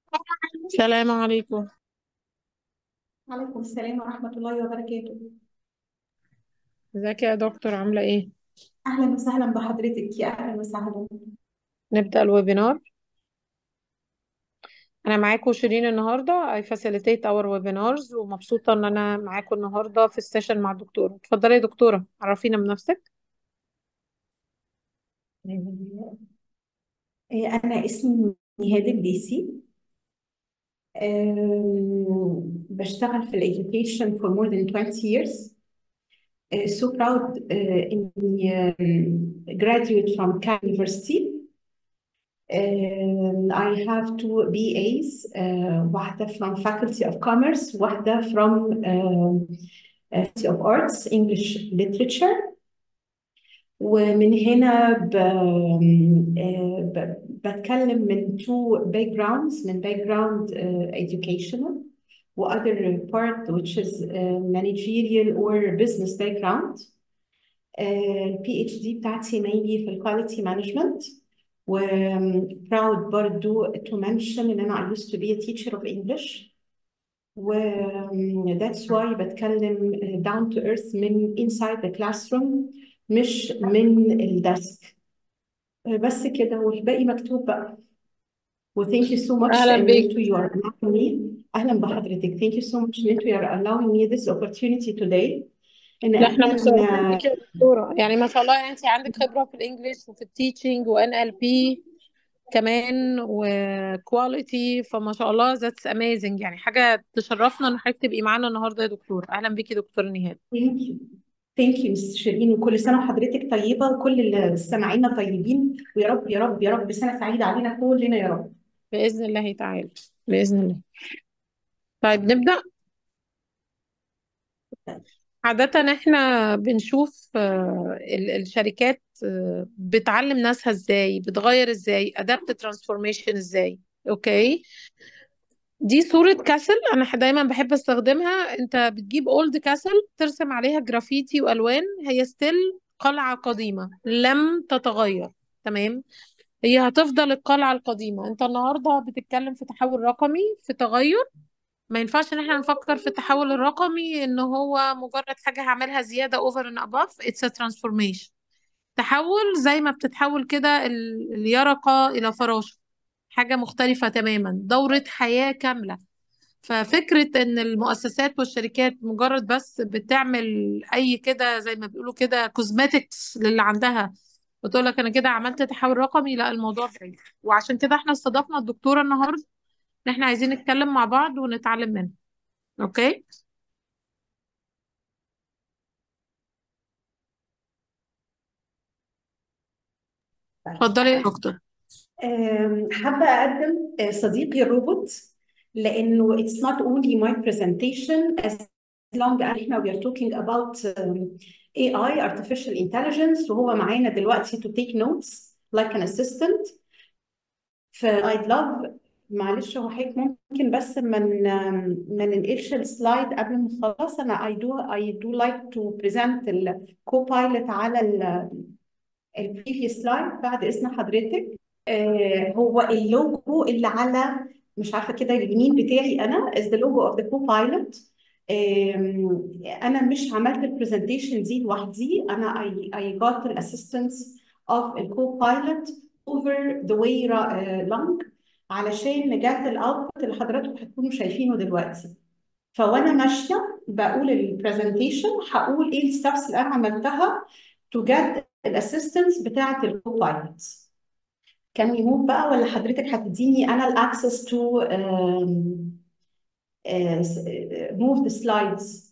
السلام عليكم عليكم السلام ورحمة الله وبركاته ازيك يا دكتور عاملة ايه؟ أهلا وسهلا بحضرتك يا أهلا وسهلا نبدأ الويبينار أنا معاكم شيرين النهاردة I facilitate our webinars ومبسوطة إن أنا معاكم النهاردة في السيشن مع الدكتورة اتفضلي يا دكتورة عرفينا بنفسك آه، أنا اسمي نهاد الليسي آه، بشتغل في الإديوكيشن for more than 20 years آه، so proud آه، إني آه، graduate from Cal University Um, I have two BAs uh, واحدة from Faculty of Commerce واحدة from um, Faculty of Arts English Literature ومن هنا ب... آه، ب... بتكلم من two backgrounds من background uh, educational و other part which is uh, managerial or business background البي اتش دي بتاعتي mainly في الكواليتي مانجمنت و proud برضو to mention ان انا I used to be a teacher of English و that's why بتكلم down to earth من inside the classroom مش من الديسك بس كده والباقي مكتوب بقى و thank you so much أهلا ان بيك انتوا you are allowing me اهلا بحضرتك thank you so much ان انتوا you are allowing me this opportunity today ان لا احنا احنا متشرفين ن- بيك يا دكتورة يعني ما شاء الله يعني انت عندك خبرة في الانجليش وفي التيتشنج وان ال بي كمان وكواليتي فما شاء الله ذاتس اميزنج يعني حاجة تشرفنا ان حضرتك تبقي معانا النهاردة يا دكتورة اهلا بيكي دكتور نهاد thank you ثانك يو مس شيرين وكل سنه وحضرتك طيبه وكل اللي سامعينا طيبين ويا رب يا رب يا رب سنه سعيده علينا كلنا يا رب بإذن الله تعالى بإذن الله طيب نبدأ عادة احنا بنشوف آه، ال- الشركات آه، بتعلم ناسها ازاي بتغير ازاي ادابت ترانسفورميشن ازاي اوكي دي صورة كاسل انا ح- دايما بحب استخدمها انت بتجيب اولد كاسل ترسم عليها جرافيتي والوان هي ستيل قلعة قديمة لم تتغير تمام هي هتفضل القلعة القديمة انت النهاردة بتتكلم في تحول رقمي في تغير ما ينفعش ان احنا نفكر في التحول الرقمي ان هو مجرد حاجة هعملها زيادة over and above it's a transformation تحول زي ما بتتحول كده ال- اليرقة إلى فراشة حاجة مختلفة تماما دورة حياة كاملة ففكرة ان المؤسسات والشركات مجرد بس بتعمل اي كده زي ما بيقولوا كده كوزماتكس للي عندها بتقول لك انا كده عملت تحول رقمي لا الموضوع بعيد وعشان كده احنا استضفنا الدكتورة النهاردة ان احنا عايزين نتكلم مع بعض ونتعلم منها اوكي اتفضلي يا دكتور أم، حابة أقدم آه، صديقي الروبوت لأنه it's not only my presentation as long as احنا we are talking about um, AI artificial intelligence وهو معانا دلوقتي to take notes like an assistant ف I'd love معلش هو حضرتك ممكن بس ما من ما ننقلش السلايد قبل ما نخلص أنا I do I do like to present الكو بايلوت على ال البريفيوس سلايد بعد اذن حضرتك آه هو اللوجو اللي على مش عارفه كده اليمين بتاعي انا is the logo of the co-pilot آم، انا مش عملت البرزنتيشن دي لوحدي انا I, I got the assistance of the co-pilot over the way را- آه، long علشان نجات الاوتبوت اللي حضراتكم هتكونوا شايفينه دلوقتي فوانا ماشيه بقول البرزنتيشن هقول ايه الستبس اللي انا عملتها to get الاسيستنس بتاعه الكوبايلوت كان يموت بقى ولا حضرتك هتديني انا الاكسس تو موف ذا سلايدز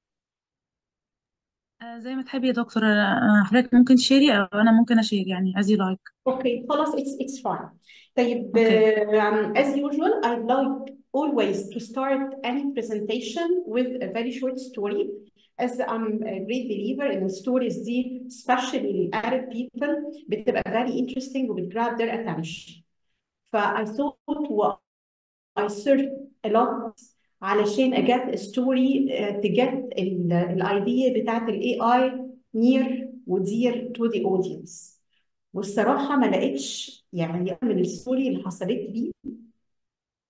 آه، زي ما تحبي يا دكتور آه، حضرتك ممكن تشيري او انا ممكن اشير يعني as you like اوكي خلاص it's it's fine طيب اوكي um, as usual I'd like always to start any presentation with a very short story as I'm a great believer in the stories دي especially Arab people بتبقى very interesting وبتgrab their attention ف I thought و I searched a lot علشان أجت story uh, to get ال- الايديا بتاعت ال AI near ودير to the audience والصراحة ما لقيتش يعني من الستوري اللي حصلت لي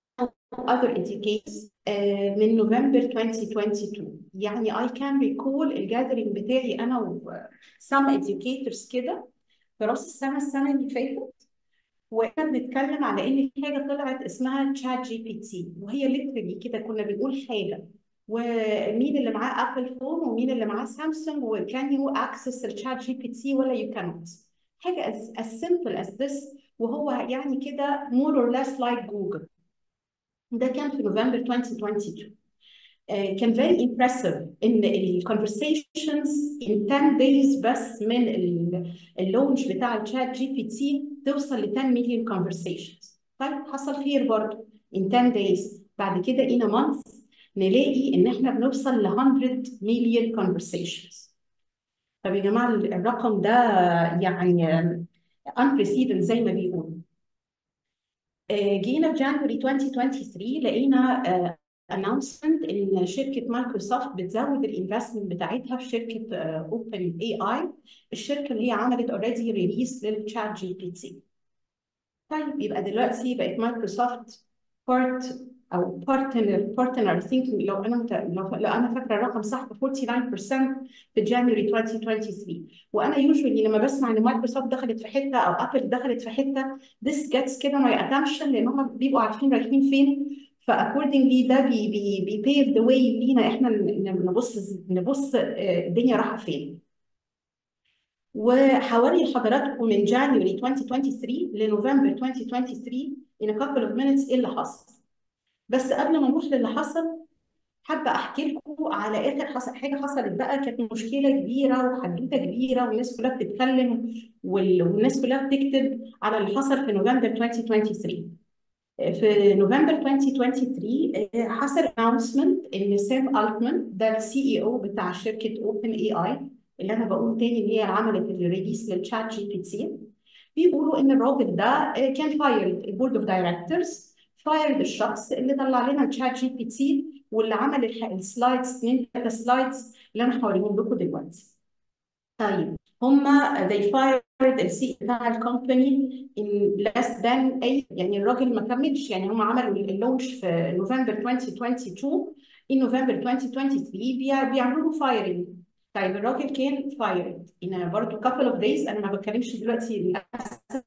other educators آه، من نوفمبر 2022 يعني I can recall الجاذرينج بتاعي انا و some educators كده في راس السنه السنه اللي فاتت واحنا بنتكلم على ان في حاجه طلعت اسمها تشات جي بي تي وهي ليترلي كده كنا بنقول حاجه ومين اللي معاه ابل فون ومين اللي معاه سامسونج وكان يو اكسس الشات جي بي تي ولا يو كانوت حاجه as, as simple as this وهو يعني كده more or less like جوجل ده كان في نوفمبر 2022 آه، كان very impressive ان ال conversations in 10 days بس من اللونش بتاع الشات جي بي تي توصل ل 10 مليون conversations طيب حصل خير برضه in 10 days بعد كده in a month نلاقي ان احنا بنوصل ل 100 مليون conversations طب يا جماعه الرقم ده يعني unprecedented زي ما بيقولوا آه، جينا في جانوري 2023 لقينا announcement ان شركه مايكروسوفت بتزود الانفستمنت بتاعتها في شركه اوبن اي اي الشركه اللي هي عملت اوريدي ريليس للشات جي بي تي طيب يبقى دلوقتي بقت مايكروسوفت بارت او بارتنر بارتنر ثينكينج لو انا مت... لو... لو انا فاكره الرقم صح 49% في جانوري 2023 وانا يوجوالي لما بسمع ان مايكروسوفت دخلت في حته او ابل دخلت في حته this gets كده my attention لان هم بيبقوا عارفين رايحين فين فاكوردنجلي ده بي بي بيبيف ذا واي لينا احنا نبص نبص الدنيا رايحه فين وحوالي حضراتكم من جانوري 2023 لنوفمبر 2023 in a couple of minutes ايه اللي حصل بس قبل ما نروح للي حصل حابه احكي لكم على اخر حصل حاجه حصلت بقى كانت مشكله كبيره وحدوته كبيره والناس كلها بتتكلم والناس كلها بتكتب على اللي حصل في نوفمبر 2023 في نوفمبر 2023 حصل announcement ان سام التمان ده السي اي او بتاع شركه اوبن اي اي اللي انا بقول تاني ان هي عملت الريليس للشات جي بي تي بيقولوا ان الراجل ده كان فايرد البورد اوف دايركتورز فايرد الشخص اللي طلع لنا الشات جي بي تي واللي عمل السلايدز اثنين ثلاثه سلايدز اللي انا هوريهم لكم دلوقتي. طيب هما they fired السي بتاع الكومباني in less than اي يعني الراجل ما كملش يعني هم عملوا اللونش في نوفمبر 2022 in نوفمبر 2023 بيع- بيعملوا له فايرنج طيب الراجل كان فايرد in برضه couple of days انا ما بتكلمش دلوقتي للاسف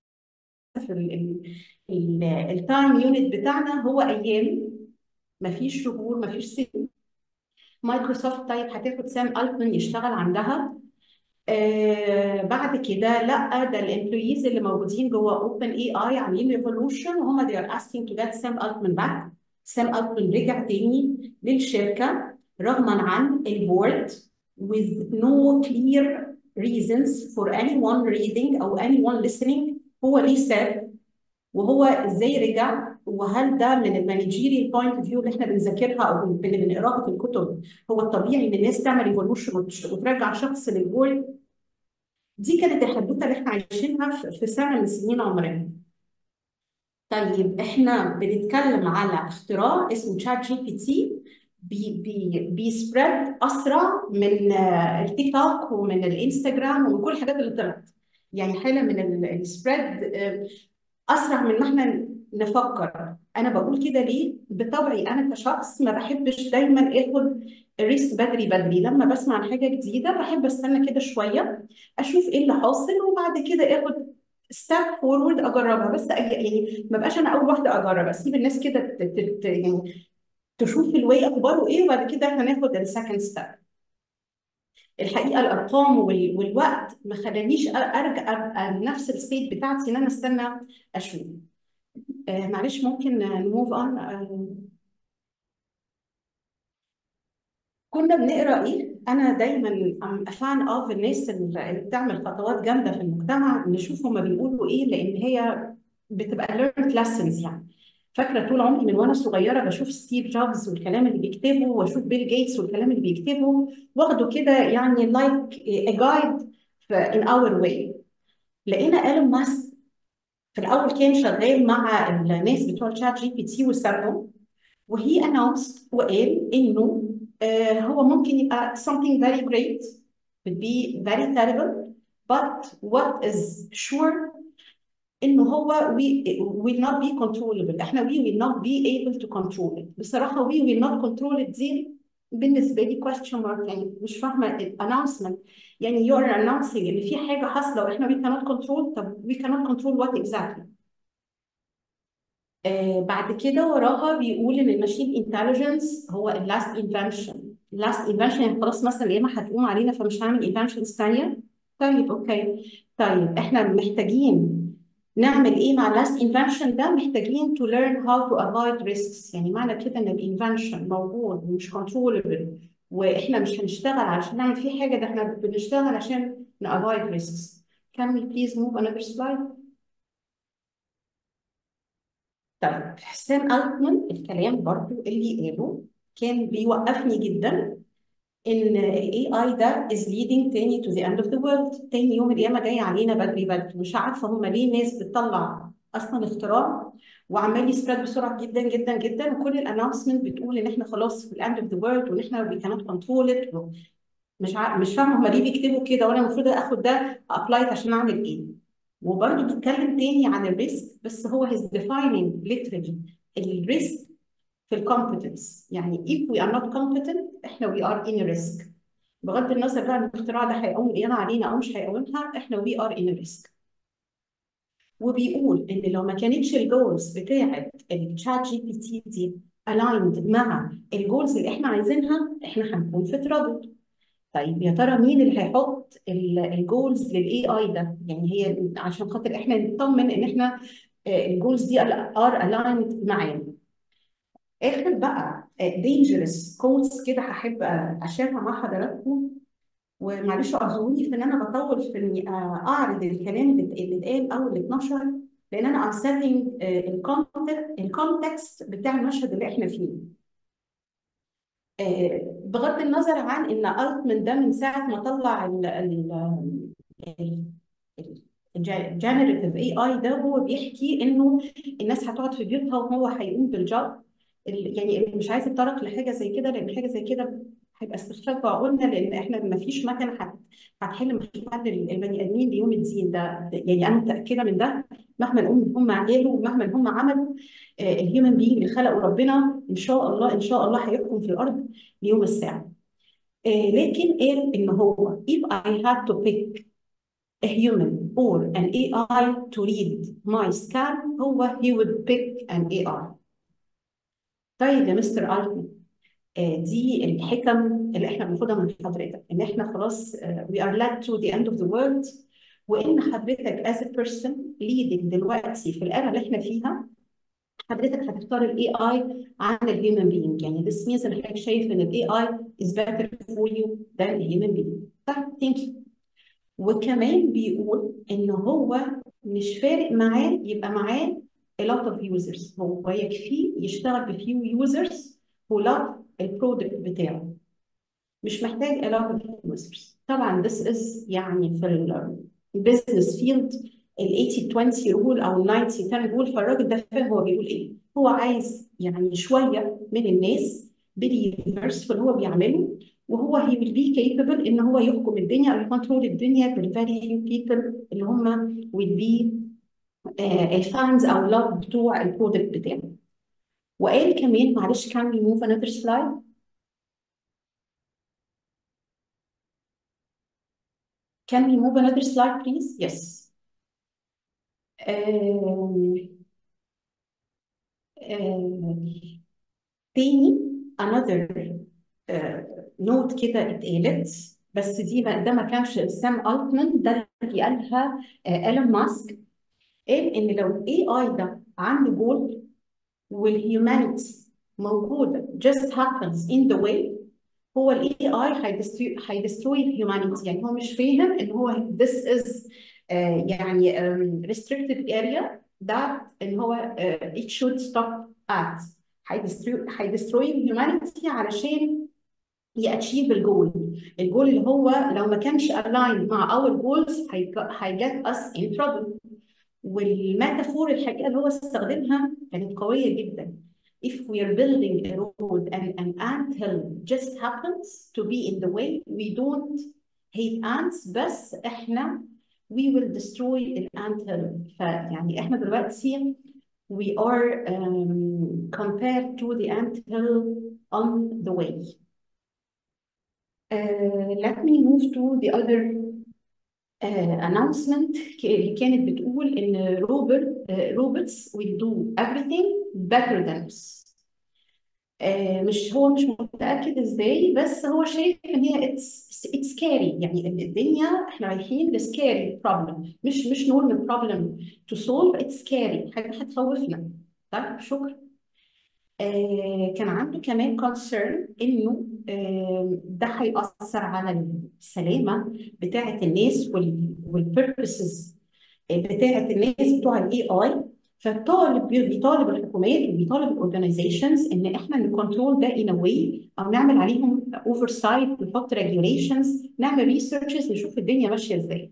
التايم يونت بتاعنا هو ايام ما فيش شهور ما فيش سنين مايكروسوفت طيب هتاخد سام التمان يشتغل عندها آه بعد كده لا ده الامبلويز اللي موجودين جوه اوبن اي اي عاملين ريفولوشن وهم they are asking to get سام التمان باك سام التمان رجع تاني للشركه رغما عن البورد with no clear reasons for anyone reading او anyone listening هو ليه ساب وهو ازاي رجع وهل ده من المانجيريال بوينت اوف فيو اللي احنا بنذاكرها او بن- بنقراها في الكتب هو الطبيعي ان الناس تعمل ايفولوشن وترجع شخص للبورد دي كانت الحدوته اللي احنا عايشينها في- في سنه من سنين عمرنا طيب احنا بنتكلم على اختراع اسمه تشات جي بي تي بي بي بيسبريد اسرع من آه، التيك توك ومن الانستجرام ومن كل الحاجات اللي طلعت يعني حاله من السبريد اسرع من ما احنا نفكر انا بقول كده ليه بطبعي انا كشخص ما بحبش دايما اخد الريسك بدري بدري لما بسمع عن حاجه جديده بحب استنى كده شويه اشوف ايه اللي حاصل وبعد كده اخد ستيب فورورد اجربها بس أج- يعني ما بقاش انا اول واحده اجرب اسيب الناس كده ت- ت- ت- يعني تشوف الواي اخباره ايه وبعد كده احنا ناخد السكند ستيب الحقيقه الارقام وال- والوقت ما خلانيش أ- ارجع ابقى نفس الستيت بتاعتي ان انا استنى اشوف آه معلش ممكن نموف اون آه كنا بنقرا ايه انا دايما ام فان اوف الناس اللي بتعمل خطوات جامده في المجتمع نشوف هما بيقولوا ايه لان هي بتبقى learned lessons يعني فاكره طول عمري من وانا صغيره بشوف ستيف جوبز والكلام اللي بيكتبه واشوف بيل جيتس والكلام اللي بيكتبه واخده كده يعني لايك a guide in our way لقينا ايلون ماسك في الاول كان شغال مع الناس بتوع الشات جي بي تي وسابهم وهي announced وقال انه آه هو ممكن يبقى something very great would be very terrible but what is sure انه هو we will not be controllable احنا we will not be able to control it بصراحه we will not control it دي بالنسبه لي question mark يعني مش فاهمه ال announcement يعني you are announcing ان في حاجه حاصله واحنا we cannot control طب we cannot control what exactly آه بعد كده وراها بيقول ان الماشين انتليجنس هو اللاست انفنشن اللاست انفنشن يعني خلاص مثلا يا اما هتقوم علينا فمش هعمل انفنشنز ثانيه طيب اوكي طيب احنا محتاجين نعمل ايه مع اللاست انفنشن ده محتاجين to learn how to avoid risks يعني معنى كده ان الانفنشن موجود ومش controllable واحنا مش هنشتغل علشان نعمل فيه حاجه ده احنا بنشتغل عشان ن avoid risks can we please move another slide طيب سام التمان الكلام برضو اللي قاله كان بيوقفني جدا ان الاي اي ده is leading تاني to the end of the world تاني يوم القيامه جاي علينا بدري بدري مش عارفه هم ليه ناس بتطلع اصلا اختراع وعمال يسبرد بسرعه جدا جدا جدا وكل الانونسمنت بتقول ان احنا خلاص في الاند اوف ذا وورلد وان احنا we cannot control it مش ع... مش فاهمه هم ليه بيكتبوا كده وانا المفروض اخد ده ابلايت عشان اعمل ايه وبرضه بيتكلم تاني عن الريسك بس هو هيز defining literally الريسك في الكومبتنس يعني if we are not competent احنا we are in a risk بغض النظر بقى ان الاختراع ده هيقوم القيامه علينا او مش هيقومها احنا we are in a risk وبيقول ان لو ما كانتش الجولز بتاعت الشات جي بي تي دي aligned مع الجولز اللي احنا عايزينها احنا هنكون في ترابل طيب يا ترى مين اللي هيحط الجولز للاي اي ده يعني هي عشان خاطر احنا نطمن ان احنا الجولز دي ار الايند معانا اخر بقى دينجرس كودز كده هحب اشاركها مع حضراتكم ومعلش اعذروني في ان انا بطول في اني اعرض الكلام اللي اتقال او اللي اتنشر لان انا ام سيتنج الكونتكست بتاع المشهد اللي احنا فيه بغض النظر عن ان التمن ده من ساعه ما طلع ال ال الجنريتيف اي اي ده هو بيحكي انه الناس هتقعد في بيوتها وهو هيقوم بالجوب يعني اللي مش عايز يتطرق لحاجه زي كده لان حاجه زي كده هيبقى استخفاف بعقولنا لان احنا ما فيش مكنه هتحل محل البني ادمين ليوم الدين ده يعني انا متاكده من ده مهما نقول هم عملوا ومهما هم عملوا الهيومن بينج اللي خلقه ربنا ان شاء الله ان شاء الله هيحكم في الارض ليوم الساعه لكن قال ان هو if I had to pick a human or an AI to read my scan هو he would pick an AI طيب يا مستر التمان دي الحكم اللي احنا بناخدها من حضرتك ان احنا خلاص we are led to the end of the world وان حضرتك as a person leading دلوقتي في الاله اللي احنا فيها حضرتك هتختار الاي اي عن الهيومن بينج يعني this means ان حضرتك شايف ان الاي اي is better for you than a human being طيب ثانك يو وكمان بيقول ان هو مش فارق معاه يبقى معاه a lot of users هو يكفيه يشتغل بفيو users who love البرودكت بتاعه مش محتاج a lot of users طبعا this is يعني في البيزنس فيلد ال 80 20 رول او ال 90 10 رول فالراجل ده فاهم هو بيقول ايه هو عايز يعني شويه من الناس باليونيفرس في اللي هو بيعمله وهو he will be capable ان هو يحكم الدنيا او يكنترول الدنيا بالفيري few people اللي هم will be الفانز او love بتوع البرودكت بتاعه وقال كمان معلش can we move another slide can we move another slide please yes um, um, تاني another نوت كده اتقالت بس دي ما ده ما كانش سام التمان ده اللي قالها ايلون ماسك قال ان لو الاي اي ده عنده جول والهيومانيتي موجوده just happens in the way هو الاي اي هيدستروي الهيومانيتي يعني هو مش فاهم ان هو this is uh, يعني um, restricted area that ان هو uh, it should stop at هيدستروي الهيومانيتي علشان ياتشيف الجول الجول اللي هو لو ما كانش الاين مع اور جولز هيجت اس ان ترابل والميتافور الحقيقه اللي هو استخدمها كانت قويه جدا if we are building a road and an ant hill just happens to be in the way we don't hate ants بس احنا we will destroy the ant hill فيعني احنا دلوقتي we are um, compared to the ant hill on the way. Uh, let me move to the other uh, announcement اللي كانت بتقول إن روبرت uh, robots will do everything better than us. آه، مش هو مش متأكد ازاي بس هو شايف ان هي اتس اتس سكاري يعني ال- الدنيا احنا رايحين لسكاري بروبلم مش مش نورمال بروبلم تو سولف اتس سكاري حاجه هتخوفنا طيب شكرا آه كان عنده كمان concern انه آه ده هيأثر على السلامه بتاعه الناس وال والبيربسز بتاعه الناس بتوع الاي اي فالطالب بي- بيطالب الحكومات وبيطالب الاورجنايزيشنز ان احنا نكنترول ده ان واي او نعمل عليهم اوفر سايت نحط ريجوليشنز نعمل ريسيرشز نشوف الدنيا ماشيه ازاي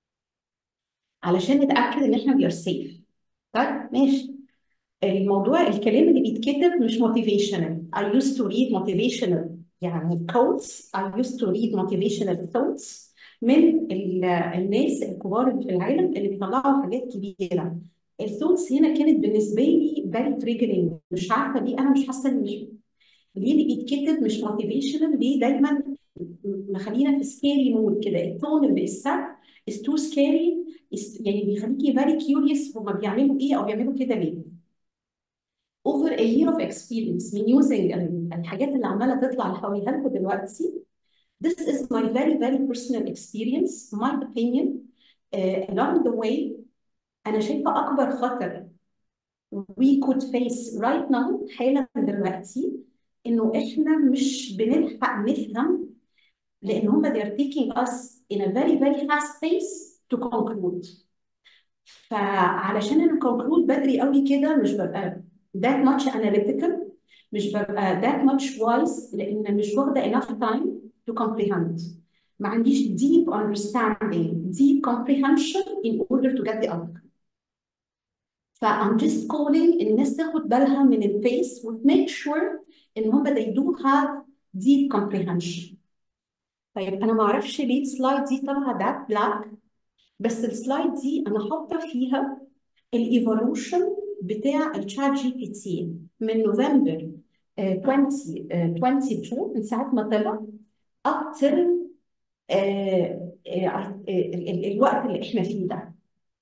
علشان نتاكد ان احنا وي ار سيف طيب ماشي الموضوع الكلام اللي بيتكتب مش motivational I used to read motivational يعني quotes I used to read motivational quotes من ال- الناس الكبار اللي في العالم اللي بيطلعوا حاجات كبيرة الثوتس هنا كانت بالنسبة لي very triggering مش عارفة ليه أنا مش حاسة إن مش ليه اللي بيتكتب مش motivational ليه دايما مخلينا في scary mood كده التون اللي السب is too scary is يعني بيخليكي very curious هما بيعملوا إيه أو بيعملوا كده ليه over a year of experience من using ال- الحاجات اللي عماله تطلع اللي هوريها لكم دلوقتي this is my very very personal experience my opinion uh, along the way انا شايفه اكبر خطر we could face right now حالا دلوقتي انه احنا مش بنلحق نفهم لان هم they are taking us in a very very fast pace to conclude فعلشان انا conclude بدري قوي كده مش ببقى that much analytical مش ببقى that much wise لان مش واخده enough time to comprehend ما عنديش deep understanding deep comprehension in order to get the outcome ف I'm just calling الناس تاخد بالها من البيس و make sure ان هم they do have deep comprehension طيب انا ما اعرفش ليه السلايد دي طالعه ده بلاك بس السلايد دي انا حاطه فيها الايفولوشن بتاع الشات جي بي تي من نوفمبر آه، 2022 من ساعه ما طلع up till آه، آه، آه، ال- ال- الوقت اللي احنا فيه ده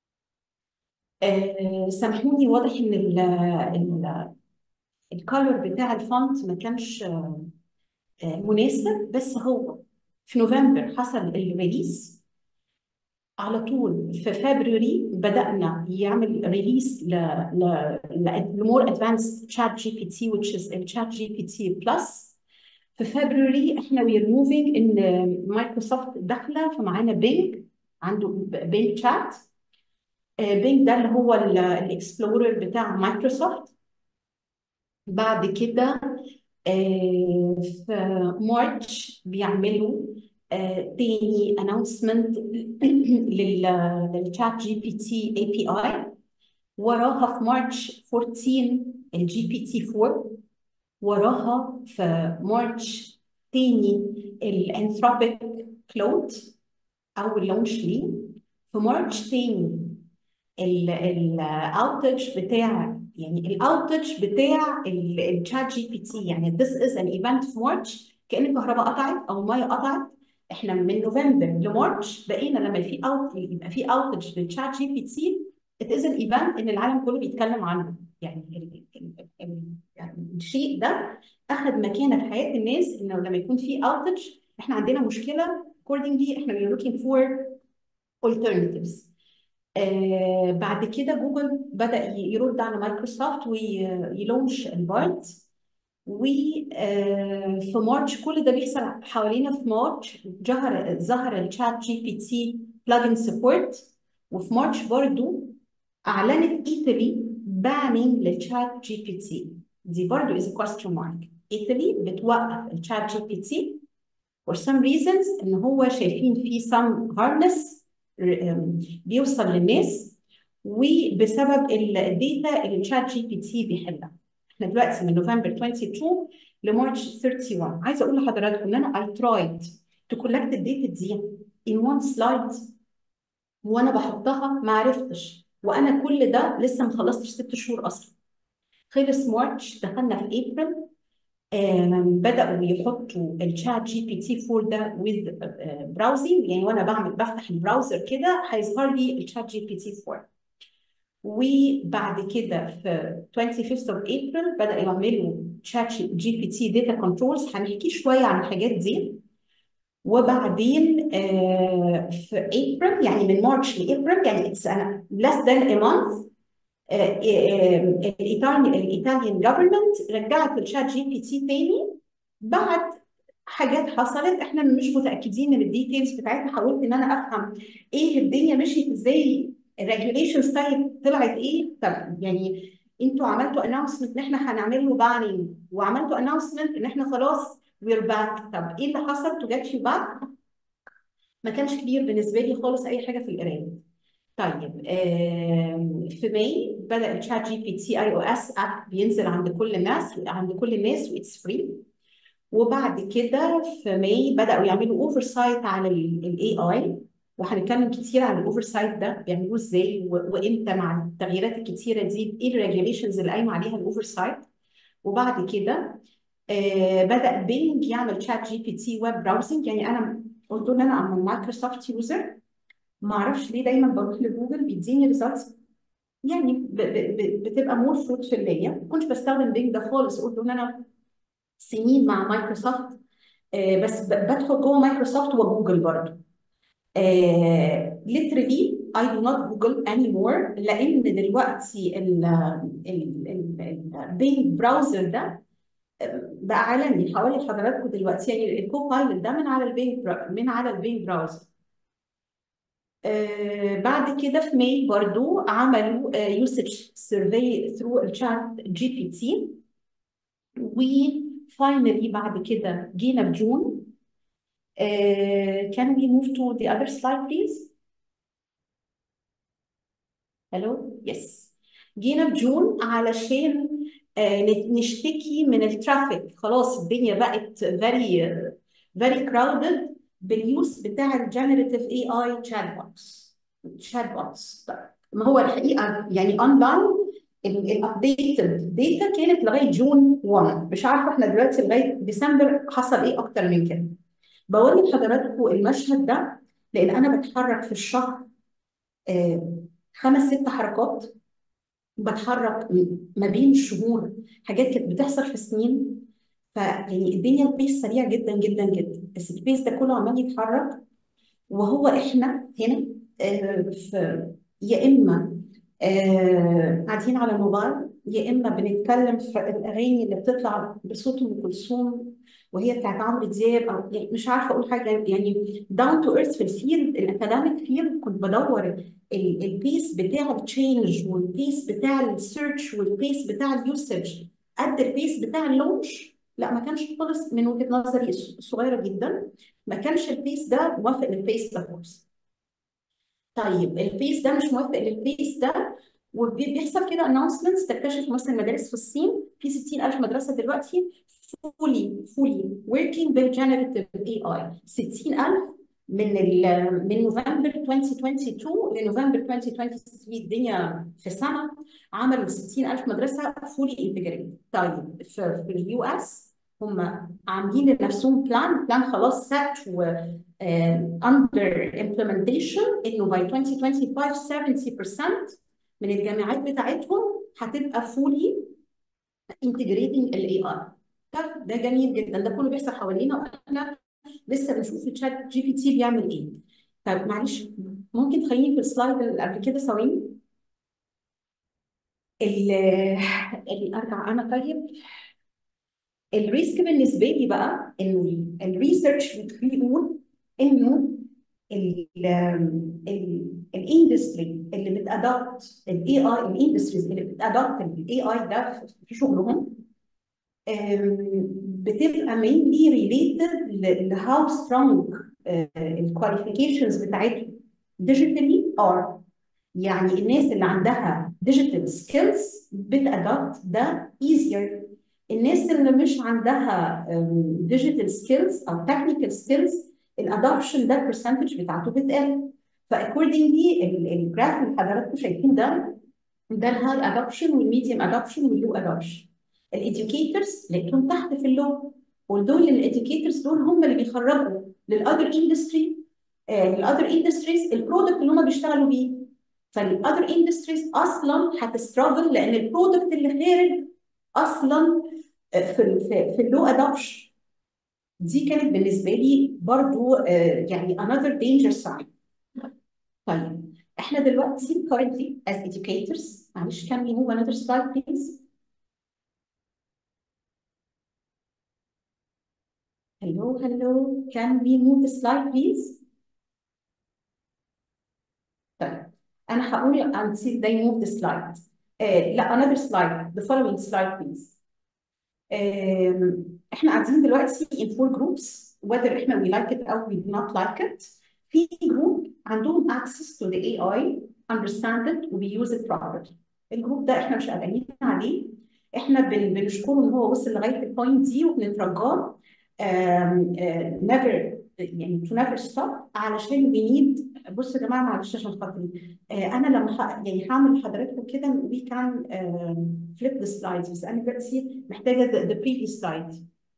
آه، سامحوني واضح ان ال ال الكالر بتاع الفونت ما كانش آه، مناسب بس هو في نوفمبر حصل الريليس على طول في فبراير بدأنا يعمل ريليس ل ل لمور ادفانسد شات جي بي تي which is الشات جي بي تي بلس في فبراير احنا وي ار موفينج ان مايكروسوفت داخله فمعانا بينج عنده بينج شات بينج ده اللي هو الاكسبلورر بتاع مايكروسوفت بعد كده آه، في مارتش بيعملوا آه، تاني announcement لل للشات جي بي تي اي بي اي وراها في مارتش 14 الجي بي تي 4 وراها في مارتش تاني الانثروبيك كلود او اللونش ليه في مارتش تاني الاوتج بتاع يعني الاوتج بتاع الشات جي بي تي يعني this is an event في مارتش كأن الكهرباء قطعت او الميه قطعت احنا من نوفمبر لمارتش بقينا لما في اوت يبقى في اوتج للشات جي بي تي it is an event ان العالم كله بيتكلم عنه يعني ال ال ال يعني الشيء ده اخذ مكانه في حياه الناس انه لما يكون في اوتج احنا عندنا مشكله accordingly احنا we are looking for alternatives آه بعد كده جوجل بدأ ي- يرد على مايكروسوفت ويلونش البارت وفي مارتش كل ده بيحصل حوالينا في مارتش ظهر ظهر الشات جي بي تي بلجن سبورت وفي مارتش برضو اعلنت ايطالي بانينج للشات جي بي تي دي برضو is a question mark ايطالي بتوقف الشات جي بي تي for some reasons ان هو شايفين فيه some harness ر- بيوصل للناس وبسبب الداتا اللي الشات جي بي تي بيحلها احنا دلوقتي من نوفمبر 22 لمارش 31 عايزه اقول لحضراتكم ان انا I tried to collect the data دي in one slide وانا بحطها ما عرفتش وانا كل ده لسه ما خلصتش ست شهور اصلا خلص مارش دخلنا في ابريل بدأوا يحطوا الشات جي بي تي 4 ده with براوزنج يعني وانا بعمل بفتح البراوزر كده هيظهر لي الشات جي بي تي 4 وبعد كده في 25 of April بدأوا يعملوا شات جي بي تي داتا كنترولز هنحكي شويه عن الحاجات دي وبعدين آه في ابريل يعني من مارش لابريل يعني اتس انا less than a month الايطاليان الايطاليان جفرمنت رجعت الشات جي بي تي تاني بعد حاجات حصلت احنا مش متاكدين من الديتيلز بتاعتها حاولت ان انا افهم ايه الدنيا مشيت ازاي الريجوليشنز طيب طلعت ايه طب يعني انتوا عملتوا اناونسمنت ان احنا هنعمل له بانينج وعملتوا اناونسمنت ان احنا خلاص وير باك طب ايه اللي حصل تو جيت يو باك ما كانش كبير بالنسبه لي خالص اي حاجه في القرايه طيب آه في ماي بدا الشات جي بي تي اي او اس اب بينزل عند كل الناس عند كل الناس واتس فري وبعد كده في ماي بداوا يعملوا اوفر سايت على الاي اي وهنتكلم كتير عن الاوفر سايت ده بيعملوه ازاي وامتى مع التغييرات الكتيره دي ايه الريجوليشنز اللي قايمه عليها الاوفر سايت وبعد كده آه بدا بينج يعمل شات جي بي تي ويب براوزنج يعني انا قلت له ان انا ام مايكروسوفت يوزر ما اعرفش ليه دايما بروح لجوجل بيديني ريزلتس يعني ب ب بتبقى مور فروتفul ليا ما كنتش بستخدم بينج ده خالص قلت له ان انا سنين مع مايكروسوفت آه بس بدخل جوه مايكروسوفت وجوجل برضه literally I do not Google anymore لأن دلوقتي ال ال البينج براوزر ده بقى عالمي حوالي حضراتكم دلوقتي يعني الكو بايلوت ده من على البينج من على البينج براوزر آه بعد كده في ماي برضو عملوا يوسج سيرفي ثرو الشات جي بي تي وفاينلي بعد كده جينا في جون Uh, can we move to the other slide, please? Hello? Yes. جينا في جون علشان uh, نشتكي من الترافيك خلاص الدنيا بقت very uh, very crowded باليوز بتاع الجنريتيف اي اي تشات بوتس تشات بوتس ما هو الحقيقه يعني اونلاين الابديتد داتا كانت لغايه جون 1 مش عارفه احنا دلوقتي لغايه ديسمبر حصل ايه اكتر من كده بوري لحضراتكم المشهد ده لان انا بتحرك في الشهر آه خمس ست حركات بتحرك ما بين الشهور حاجات كانت بتحصل في سنين فيعني الدنيا البيس سريع جدا جدا جدا بس البيس ده كله عمال يتحرك وهو احنا هنا آه في يا اما آه قاعدين على الموبايل يا اما بنتكلم في الاغاني اللي بتطلع بصوت ام كلثوم وهي بتاعت عمرو دياب او يعني مش عارفه اقول حاجه يعني داون تو ايرث في الفيلد الاكاديميك فيلد كنت بدور البيس بتاع التشينج والبيس بتاع السيرش والبيس بتاع اليوسج قد البيس بتاع اللونش لا ما كانش خالص من وجهه نظري الصغيره جدا ما كانش البيس ده موافق للبيس ده خالص طيب البيس ده مش موافق للبيس ده وبيحصل كده اناونسمنتس تكتشف مثلا مدارس في الصين في 60000 مدرسه دلوقتي فولي فولي وركينج بالجنريتيف اي اي 60000 من ال من نوفمبر 2022 لنوفمبر 2023 الدنيا في سنه عملوا 60000 مدرسه فولي انتجريتد طيب في, في اليو اس هم عاملين لنفسهم بلان بلان خلاص سات و اندر امبلمنتيشن انه باي 2025 70% من الجامعات بتاعتهم هتبقى فولي انتجريتنج الاي اي طب ده جميل جدا ده كله بيحصل حوالينا واحنا لسه بنشوف الشات جي بي تي بيعمل ايه طب معلش ممكن تخليني في السلايد اللي قبل كده ثواني اللي ارجع انا طيب الريسك بالنسبه لي بقى انه الريسيرش بيقول انه الاندستري اللي بتادوبت الاي اي الاندستريز اللي بتادوبت الاي اي ده في شغلهم بتبقى mainly related ل how strong الكواليفيكيشنز بتاعتهم digitally are يعني الناس اللي عندها digital skills بتادوبت ده easier الناس اللي مش عندها digital skills او technical skills الادوبشن ده البرسنتج بتاعته بتقل فاكوردنجلي الجراف اللي حضراتكم شايفين ده ده الهاي ادوبشن والميديوم ادوبشن واللو ادوبشن الاديوكيتورز لقيتهم تحت في اللو ودول الاديوكيتورز دول هم اللي بيخرجوا للاذر اندستري للاذر اندستريز البرودكت اللي هم بيشتغلوا بيه فالاذر اندستريز اصلا هتستراجل لان البرودكت اللي خارج اصلا في في, في اللو ادوبشن دي كانت بالنسبه لي برضو آه، يعني another danger sign طيب احنا دلوقتي currently as educators معلش can we move another slide please hello hello can we move the slide please طيب انا هقول until they move the slide آه لا another slide the following slide please آم، احنا قاعدين دلوقتي in four groups whether احنا we like it او we do not like it في جروب عندهم access to the AI understand it و use it properly الجروب ده احنا مش قلقانين عليه احنا بن- بنشكره ان هو وصل لغايه البوينت دي وبنترجاه آم، آه، never يعني to never stop علشان we need بصوا يا جماعه معلش عشان خاطري آه، انا لما ح... يعني هعمل لحضراتكم كده we can uh, flip the slides بس انا دلوقتي محتاجه the, the previous slide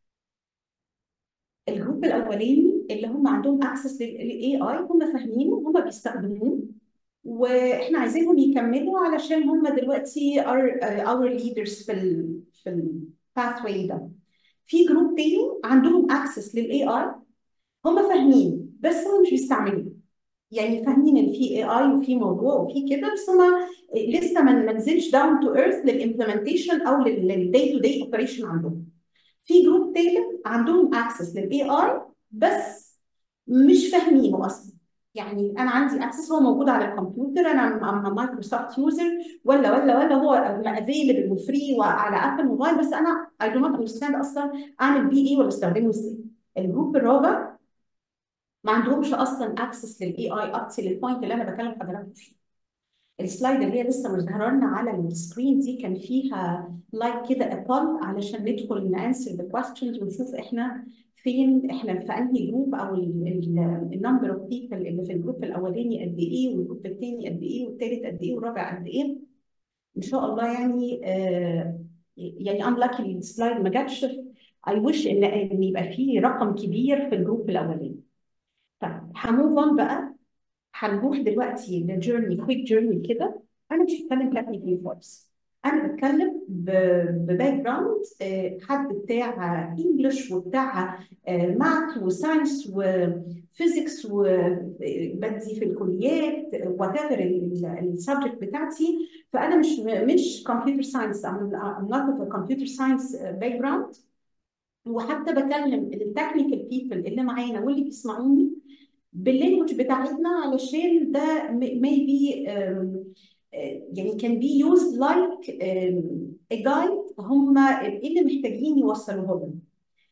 الجروب الاولاني اللي هم عندهم اكسس للاي اي هم فاهمينه هم بيستخدموه واحنا عايزينهم يكملوا علشان هم دلوقتي are uh, our leaders في ال في الباثواي ده في جروب تاني عندهم اكسس للاي اي هم فاهمين بس هم مش بيستعملوه يعني فاهمين ان في اي اي وفي موضوع وفي كده بس هم لسه ما ما نزلش داون تو ايرث للامبلمنتيشن او للداي تو داي اوبريشن عندهم في جروب تالت عندهم اكسس للاي اي بس مش فاهمينه اصلا يعني انا عندي اكسس هو موجود على الكمبيوتر انا ام مايكروسوفت يوزر ولا ولا ولا هو افيلبل وفري وعلى ابل موبايل بس انا اي دو نوت اندرستاند اصلا اعمل بيه ايه ولا استخدمه ازاي الجروب الرابع ما عندهمش اصلا اكسس للاي اي اب تو البوينت اللي انا بكلم حضراتكم فيه السلايد اللي هي لسه مظهره لنا على السكرين دي كان فيها لايك كده ابول علشان ندخل نانسر ذا كويستشنز ونشوف احنا فين احنا في انهي جروب او النمبر اوف بيبل اللي في الجروب الاولاني قد ايه والجروب الثاني قد ايه والثالث قد ايه والرابع قد ايه ان شاء الله يعني آه يعني unlucky السلايد ما جاتش I wish ان ان يبقى فيه رقم كبير في الجروب الاولاني طيب هموف اون بقى هنروح دلوقتي لجيرني كويك جيرني كده انا مش هتكلم تكنيكال خالص انا بتكلم بباك جراوند حد بتاع انجلش وبتاع ماث وساينس وفيزيكس وبدي في الكليات وات ايفر السبجكت بتاعتي فانا مش مش كمبيوتر ساينس I'm not a computer science باك جراوند وحتى بكلم التكنيكال بيبل اللي معانا واللي بيسمعوني باللانجوج بتاعتنا علشان ده maybe um, يعني كان بي يوز لايك a guide هم ايه اللي محتاجين يوصلوه لهم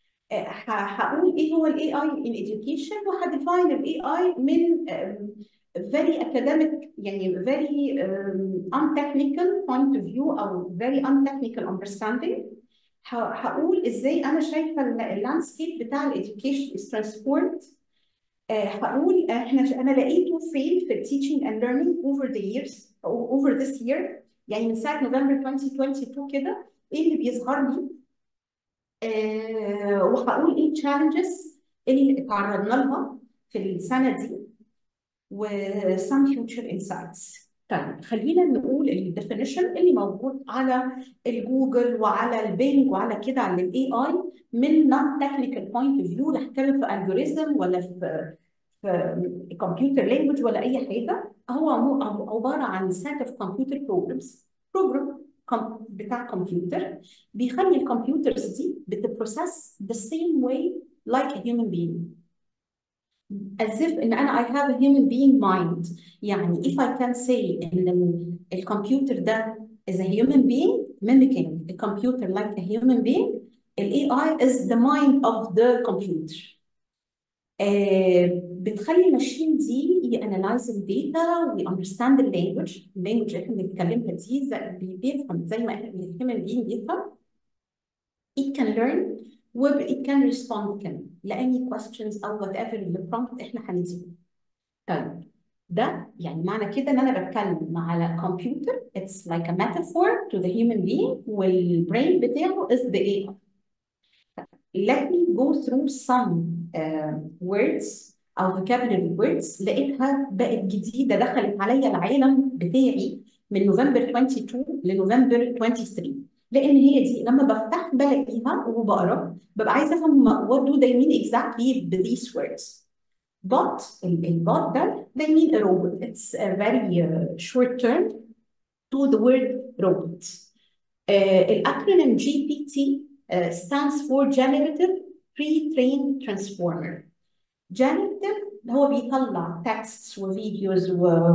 هقول ايه هو الاي اي in education وهديفاين الاي اي من um, very academic يعني very um, untechnical point of view او very untechnical understanding هقول ازاي انا شايفه اللاندسكيب بتاع الاديوكيشن is transformed هقول احنا انا لقيته فين في التيتشنج اند ليرنينج اوفر ذا ييرز اوفر ذس يير يعني من ساعه نوفمبر 2022 كده ايه اللي بيظهر لي آه وهقول ايه التشالنجز اللي تعرضنا لها في السنه دي و some future insights طيب خلينا نقول الديفينيشن اللي موجود على الجوجل وعلى البينج وعلى كده على الاي اي من نون تكنيكال بوينت اوف فيو لا هتكلم في الجوريزم ولا في في كمبيوتر لانجوج ولا اي حاجه هو عباره عن set of computer programs بروجرام بتاع كمبيوتر بيخلي الكمبيوترز دي بتبروسس the same way like a human being as if ان انا I have a human being mind يعني if I can say ان الكمبيوتر ده is a human being mimicking a computer like a human being ال AI is the mind of the computer آه بتخلي الماشين دي يانلايز الداتا ويأندرستاند اللانجوج اللانجوج اللي احنا بنتكلمها دي بيفهم زي ما احنا الهيومن بينج بيفهم it can learn و it can respond كمان لأني questions أو whatever اللي prompt احنا هنديه طيب ده يعني معنى كده ان انا بتكلم على كمبيوتر it's like a metaphor to the human being والبرين بتاعه is the AI let me go through some uh, words او vocabulary words لقيتها بقت جديده دخلت عليا العالم بتاعي من نوفمبر 22 لنوفمبر 23 لان هي دي لما بفتح بلاقيها وبقرا ببقى عايزه افهم what do they mean exactly with these words bot البot ده they mean a robot it's a very uh, short term to the word robot uh, الاكرونيم GPT uh, stands for generative pre-trained transformer generative هو بيطلع texts وفيديوز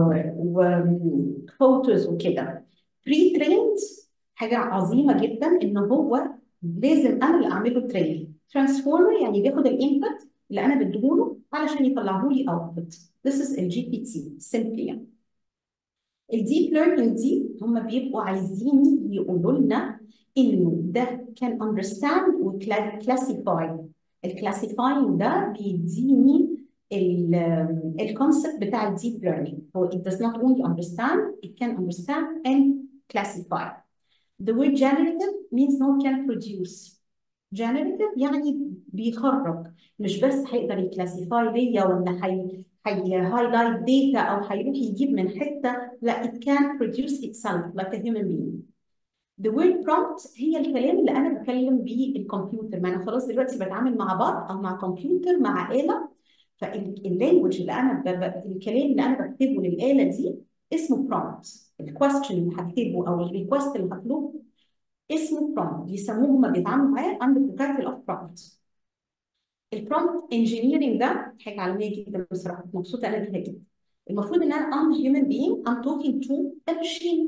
وفوتوز وكده pre-trained حاجة عظيمة جدا إن هو لازم أنا اللي أعمله تريننج transformer يعني بياخد الانبوت اللي أنا بديهوله علشان يطلعه لي output this is ال GPT simply يعني الديب ليرنينج دي هم بيبقوا عايزين يقولوا لنا انه ده كان understand وكلاسيفاي الكلاسيفاينج ده بيديني الكونسبت بتاع الديب ليرنينج هو it does not only understand it can understand and classify the word generative means no can produce generative يعني بيخرج مش بس هيقدر يكلاسيفاي ليا ولا هي هي هايلايت داتا او هيروح يجيب من حته لا it can produce itself like a human being The word prompt هي الكلام اللي انا بكلم بيه الكمبيوتر ما انا خلاص دلوقتي بتعامل مع بعض او مع كمبيوتر مع آلة فاللانجوج اللي انا ب... ب... الكلام اللي انا بكتبه للآلة دي اسمه prompt الكويستشن اللي هكتبه او الريكوست اللي هطلبه اسمه prompt بيسموه هما بيتعاملوا معاه under the title of prompt البرومبت انجينيرنج ده حاجه عالميه جدا بصراحه مبسوطه انا بيها جدا المفروض ان انا I'm human being I'm talking to a machine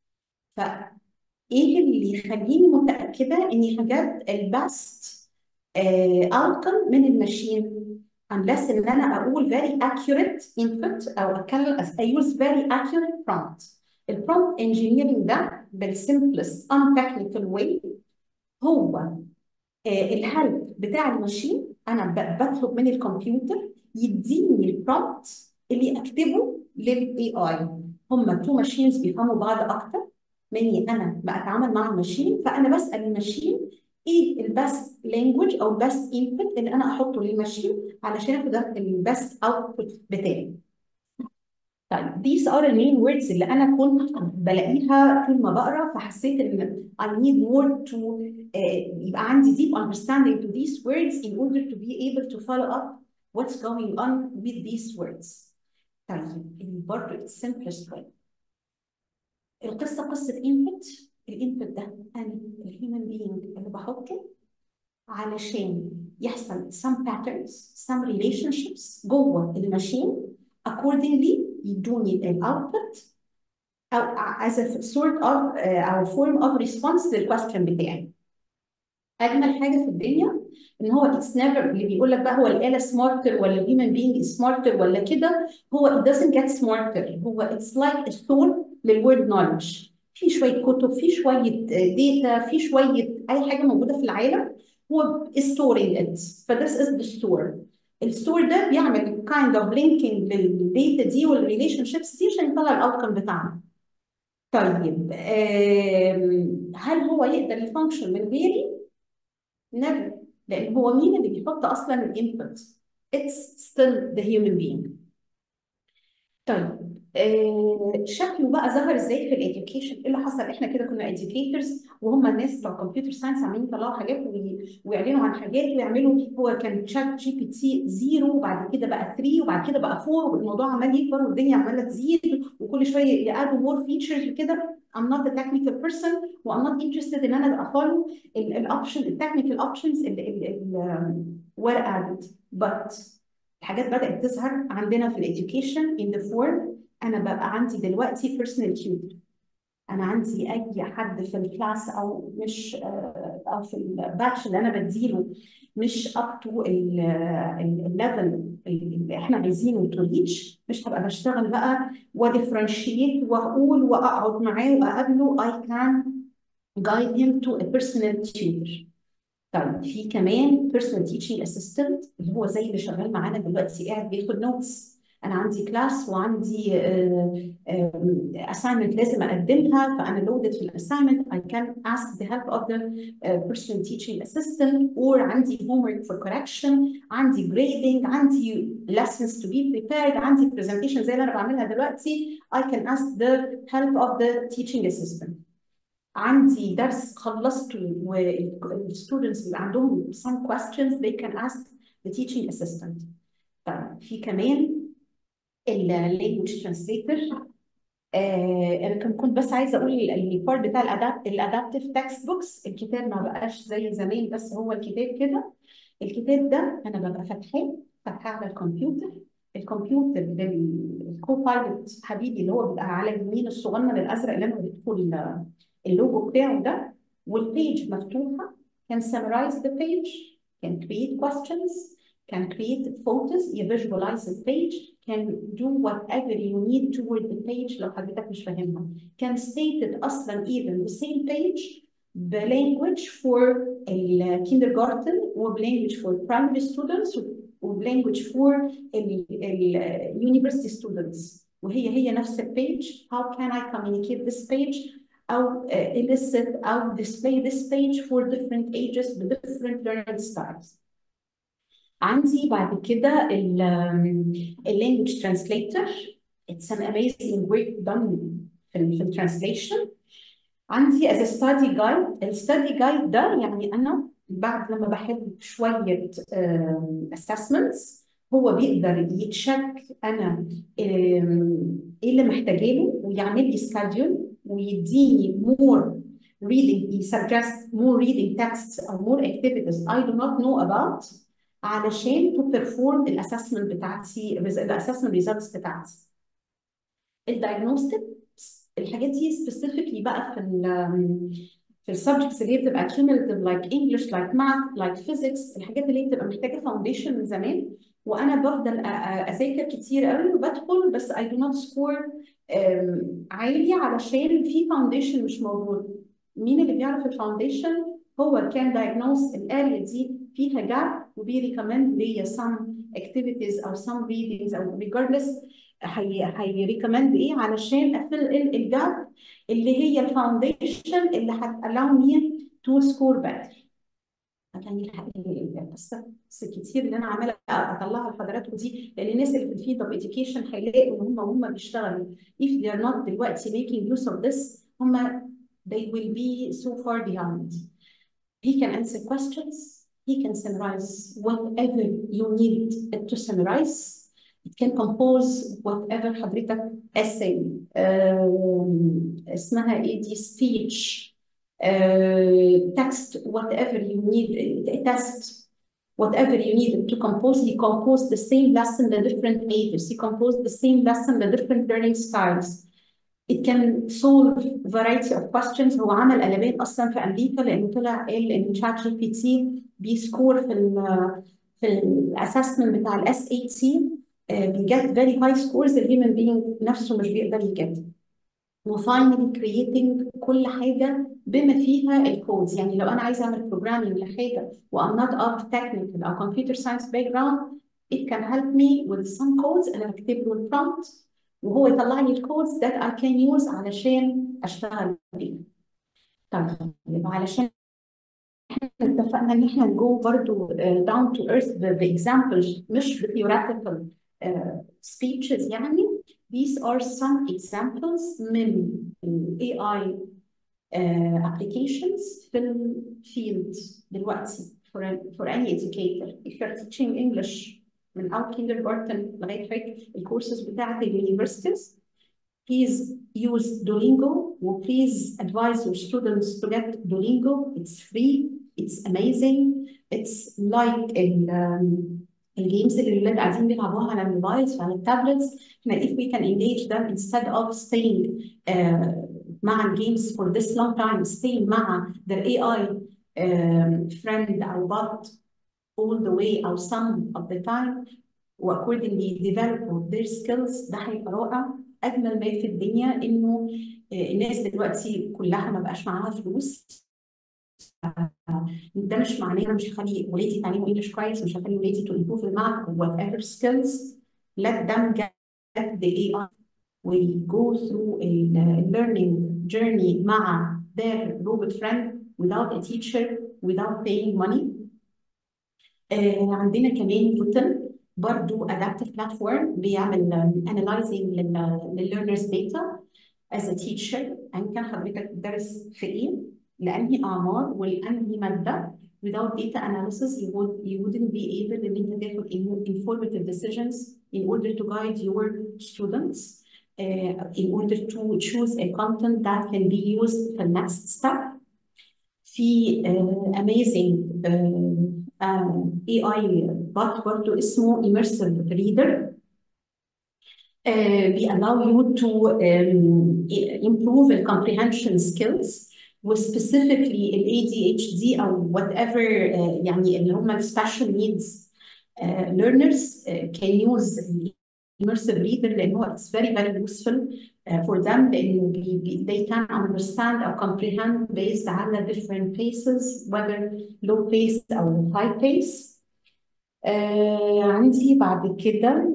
فايه اللي يخليني متاكده اني هجد البست outcome من الماشين unless ان انا اقول very accurate input او اتكلم I use very accurate prompt البرومبت انجينيرنج ده بالsimplest untechnical way هو الهلب بتاع الماشين انا بطلب من الكمبيوتر يديني البرومبت اللي اكتبه للاي اي هم تو ماشينز بيفهموا بعض اكتر مني انا بتعامل مع الماشين فانا بسال الماشين ايه البست لانجوج او البست انبوت اللي انا احطه للماشين علشان اخد البست اوتبوت بتاعي طيب these are the main words اللي انا كنت بلاقيها طول ما بقرا فحسيت ان I need more to uh, يبقى عندي deep understanding to these words in order to be able to follow up what's going on with these words. طيب برضه it's simplest way. القصة قصة input الانبوت ده انا الهيومن بينج اللي بحطه علشان يحصل some patterns some relationships جوه الماشين accordingly يدوني الاوتبوت او as a sort of uh, او form of response للكويستشن بتاعي اجمل حاجه في الدنيا ان هو اتس نيفر اللي بيقول لك بقى هو الاله سمارتر ولا الهيومن بينج سمارتر ولا كده هو it doesn't get smarter هو اتس لايك ستور للورد نولج في شويه كتب في شويه داتا في شويه اي حاجه موجوده في العالم هو storing it فذس از ذا ستور الستور ده بيعمل kind of linking للداتا دي والريليشن شيبس دي عشان يطلع الاوتكم بتاعنا طيب هل هو يقدر يفانكشن من غيري؟ never لان هو مين اللي بيحط اصلا الانبوت؟ it's still the human being طيب آه شكله بقى ظهر ازاي في الاديوكيشن ايه اللي حصل احنا كده كنا educators وهم الناس بتوع كمبيوتر ساينس عمالين يطلعوا حاجات ويعلنوا عن حاجات ويعملوا هو كان تشات جي بي تي زيرو وبعد كده بقى 3 وبعد كده بقى 4 والموضوع عمال يكبر والدنيا عماله تزيد وكل شويه يقعدوا مور فيتشرز وكده I'm not a technical person و I'm not interested ان انا افولو الاوبشن التكنيكال اوبشنز اللي were added but الحاجات بدأت تظهر عندنا في الاديوكيشن in the form انا بقى عندي دلوقتي personal tutor انا عندي اي حد في الكلاس او مش او في الباتش اللي انا بديله مش اب تو الليفل اللي احنا عايزينه تو ريتش مش هبقى بشتغل بقى وديفرنشيت واقول واقعد معاه واقابله I can guide him to a personal tutor طيب في كمان personal teaching assistant اللي هو زي اللي شغال معانا دلوقتي قاعد بياخد نوتس انا عندي كلاس وعندي assignment لازم اقدمها فانا loaded في الاساينمنت I can ask the help of the uh, person teaching assistant or عندي homework for correction عندي grading عندي lessons to be prepared عندي presentation زي اللي انا بعملها دلوقتي I can ask the help of the teaching assistant عندي درس خلصته والستودنتس اللي عندهم some questions they can ask the teaching assistant طيب في كمان اللانجوج ترانسليتر آه انا كان كنت بس عايزه اقول البارت بتاع الادابت الادابتيف تكست بوكس الكتاب ما بقاش زي زمان بس هو الكتاب كده الكتاب ده انا ببقى فاتحاه فاتحاه على الكمبيوتر الكمبيوتر بالكو بايلوت حبيبي اللي هو بيبقى على اليمين الصغنن الازرق اللي انا وريتكم اللوجو بتاعه ده والبيج مفتوحه can summarize the page can create questions can create photos you visualize the page can do whatever you need toward the page لو حضرتك مش فاهمها can state it اصلا even the same page بلانجوج for الكيندرجارتن وبلانجوج for primary students وبلانجوج for اليونيفرسيتي students وهي هي نفس البيج how can I communicate this page أو uh, elicit أو display this page for different ages ب different learning styles عندي بعد كده اللانجوج ترانسليتر it's an amazing work done في ال في الترانسليشن عندي as a study guide الستادي جايد ده يعني انا بعد لما بحل شويه uh, assessments هو بيقدر يتشك انا ايه اللي محتاجه له ويعمل لي سكادول ويديني more reading suggest more reading texts or more activities I do not know about علشان to perform الاسسمنت بتاعتي الاسسمنت ريزلتس بتاعتي الدايجنوستيك الحاجات دي سبيسيفيكلي بقى في ال في السبجكتس اللي هي بتبقى cumulative like English like math like physics الحاجات اللي هي بتبقى محتاجه فاونديشن من زمان وانا بفضل اذاكر كتير قوي وبدخل بس I do not score عالي علشان في فاونديشن مش موجود مين اللي بيعرف الفاونديشن هو كان diagnose الاريا دي فيها جاب وبيريكومند ليا some activities او some readings او regardless هي هيريكومند ايه علشان اقفل الجاب اللي هي الفاونديشن اللي هتallow me to score better يعني القصه كتير اللي انا عماله اطلعها لحضراتكم دي لان الناس اللي في الفيلد اوف education هيلاقوا ان هم هم بيشتغلوا if they are not دلوقتي making use of this هم they will be so far behind he can answer questions he can summarize whatever you need it to summarize it can compose whatever حضرتك essay uh, اسمها ايه دي speech uh, text whatever you need test whatever you need to compose he composed the same lesson the different ages he composed the same lesson the different learning styles it can solve variety of questions هو عمل قلبان اصلا في امريكا لانه طلع قال ان شات جي بي تي بيسكور في ال في الاسسمنت بتاع الاس اي تي بيجت فيري هاي سكورز الهيومن بينج نفسه مش بيقدر يجت وفاينلي كرييتنج كل حاجه بما فيها الكودز يعني لو انا عايزه اعمل بروجرامينج لحاجه وام نوت of technical او computer science background it can help me with some codes انا بكتب له البرومبت وهو يطلع لي الكودز that I can use علشان اشتغل بيها طيب يبقى علشان احنا اتفقنا ان احنا نجو برضو uh, down to earth باكزامبلز مش theoretical uh, speeches يعني these are some examples من AI uh, applications في الفيلد دلوقتي for, for any educator if you're teaching English من أول kindergarten لغاية حاجة الكورسز بتاعت اليونيفرسيتيز please use Duolingo و please advise your students to get Duolingo it's free it's amazing it's like ال الجيمز اللي الولاد قاعدين بيلعبوها على الموبايلز وعلى التابلتس احنا if we can engage them instead of staying uh, مع الجيمز for this long time staying مع their AI um, friend أو bot all the way or some of the time واccordingly develop their skills ده هيبقى رائع اجمل ما في الدنيا انه الناس دلوقتي كلها ما بقاش معاها فلوس ده مش معناه انا مش هخلي ولادي يتعلموا انجلش كويس مش هخلي ولادي تو امبروف الماث وات ايفر سكيلز let them get the AI will go through a learning journey مع their robot friend without a teacher without paying money آه، عندنا كمان توتل برضو adaptive platform بيعمل um, analyzing لل للlearners data as a teacher أن كان حضرتك بتدرس في إيه لأنهي أعمار ولأنهي مادة without data analysis you would you wouldn't be able إن أنت تاخد in- informative decisions in order to guide your students uh, in order to choose a content that can be used for next step في uh, amazing uh, uh, AI bot برضه اسمه immersive reader uh, we allow you to um, i- improve the comprehension skills وspecifically ال ADHD أو whatever uh, يعني اللي هم ال special needs uh, learners uh, can use ال immersive reader لأنه it's very very useful uh, for them لأنه بي, بي, they can understand or comprehend based على different paces whether low pace أو high pace آه عندي بعد كده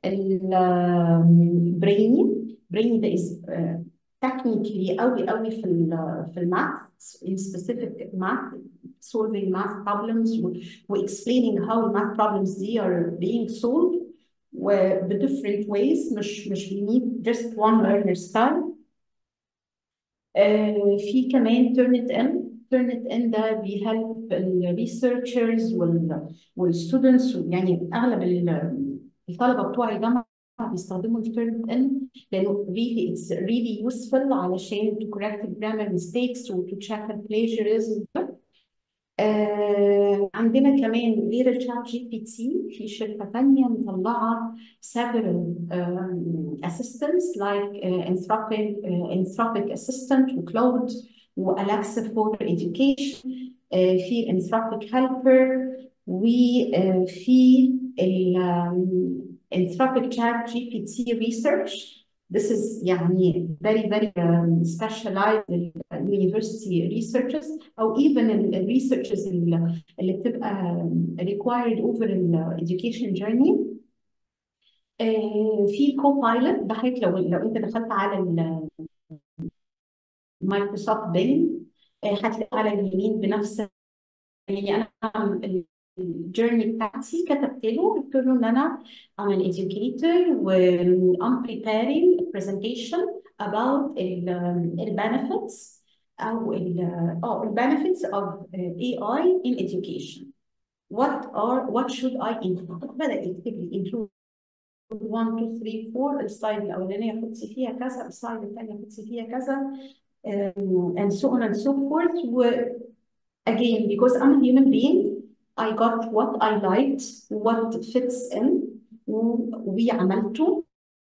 البريني بريني ده is uh, technically قوي قوي في ال في الماث in specific math solving math problems و, و explaining how math problems دي are being solved و ب different ways مش مش we need just one learner style آه، في كمان Turnitin Turnitin ده بيهلب الريسيرشرز والستودنتس يعني اغلب ال- الطلبه بتوع الجامعه بيستخدموا التيرنت لانه really it's really useful علشان to correct the grammar mistakes و to check the plagiarism آه عندنا كمان غير الشات جي بي تي في شركة تانية مطلعة several um, assistants like uh, Anthropic, uh, Anthropic Assistant وكلاود وأليكسا for Education آه في Anthropic Helper وفي ال um, Anthropic Chat GPT Research This is يعني very very um, specialized university researchers أو even ال ال researchers اللي اللي بتبقى required over ال education journey آه، في كوبايلوت ده حضرتك لو لو انت دخلت على المايكروسوفت بينج هتلاقي على اليمين بنفس يعني انا الجيرني بتاعتي كتبت له قلت له ان انا I'm an educator و I'm preparing a presentation about ال ال benefits او ال اه ال benefits of AI in education. What are what should I include؟ بدأ يكتب لي include 1 2 3 4 السلايد الاولانيه حطي فيها كذا السلايد الثانيه حطي فيها كذا um, and so on and so forth و again because I'm a human being I got what I liked what fits in و- وعملته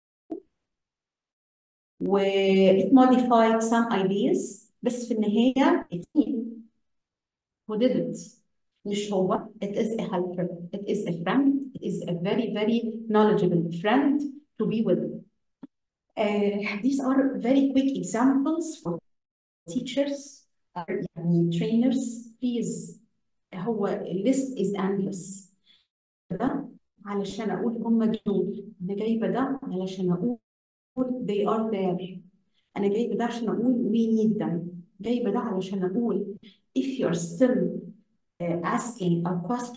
و it modified some ideas بس في النهاية it's me who did it مش هو it is a helper it is a friend it is a very very knowledgeable friend to be with uh, these are very quick examples for teachers يعني trainers please هو list is endless ده علشان اقول هم دول انا جايبه ده علشان اقول they are there انا جايبه ده عشان اقول we need them جايبه ده علشان اقول if you're still uh, asking a question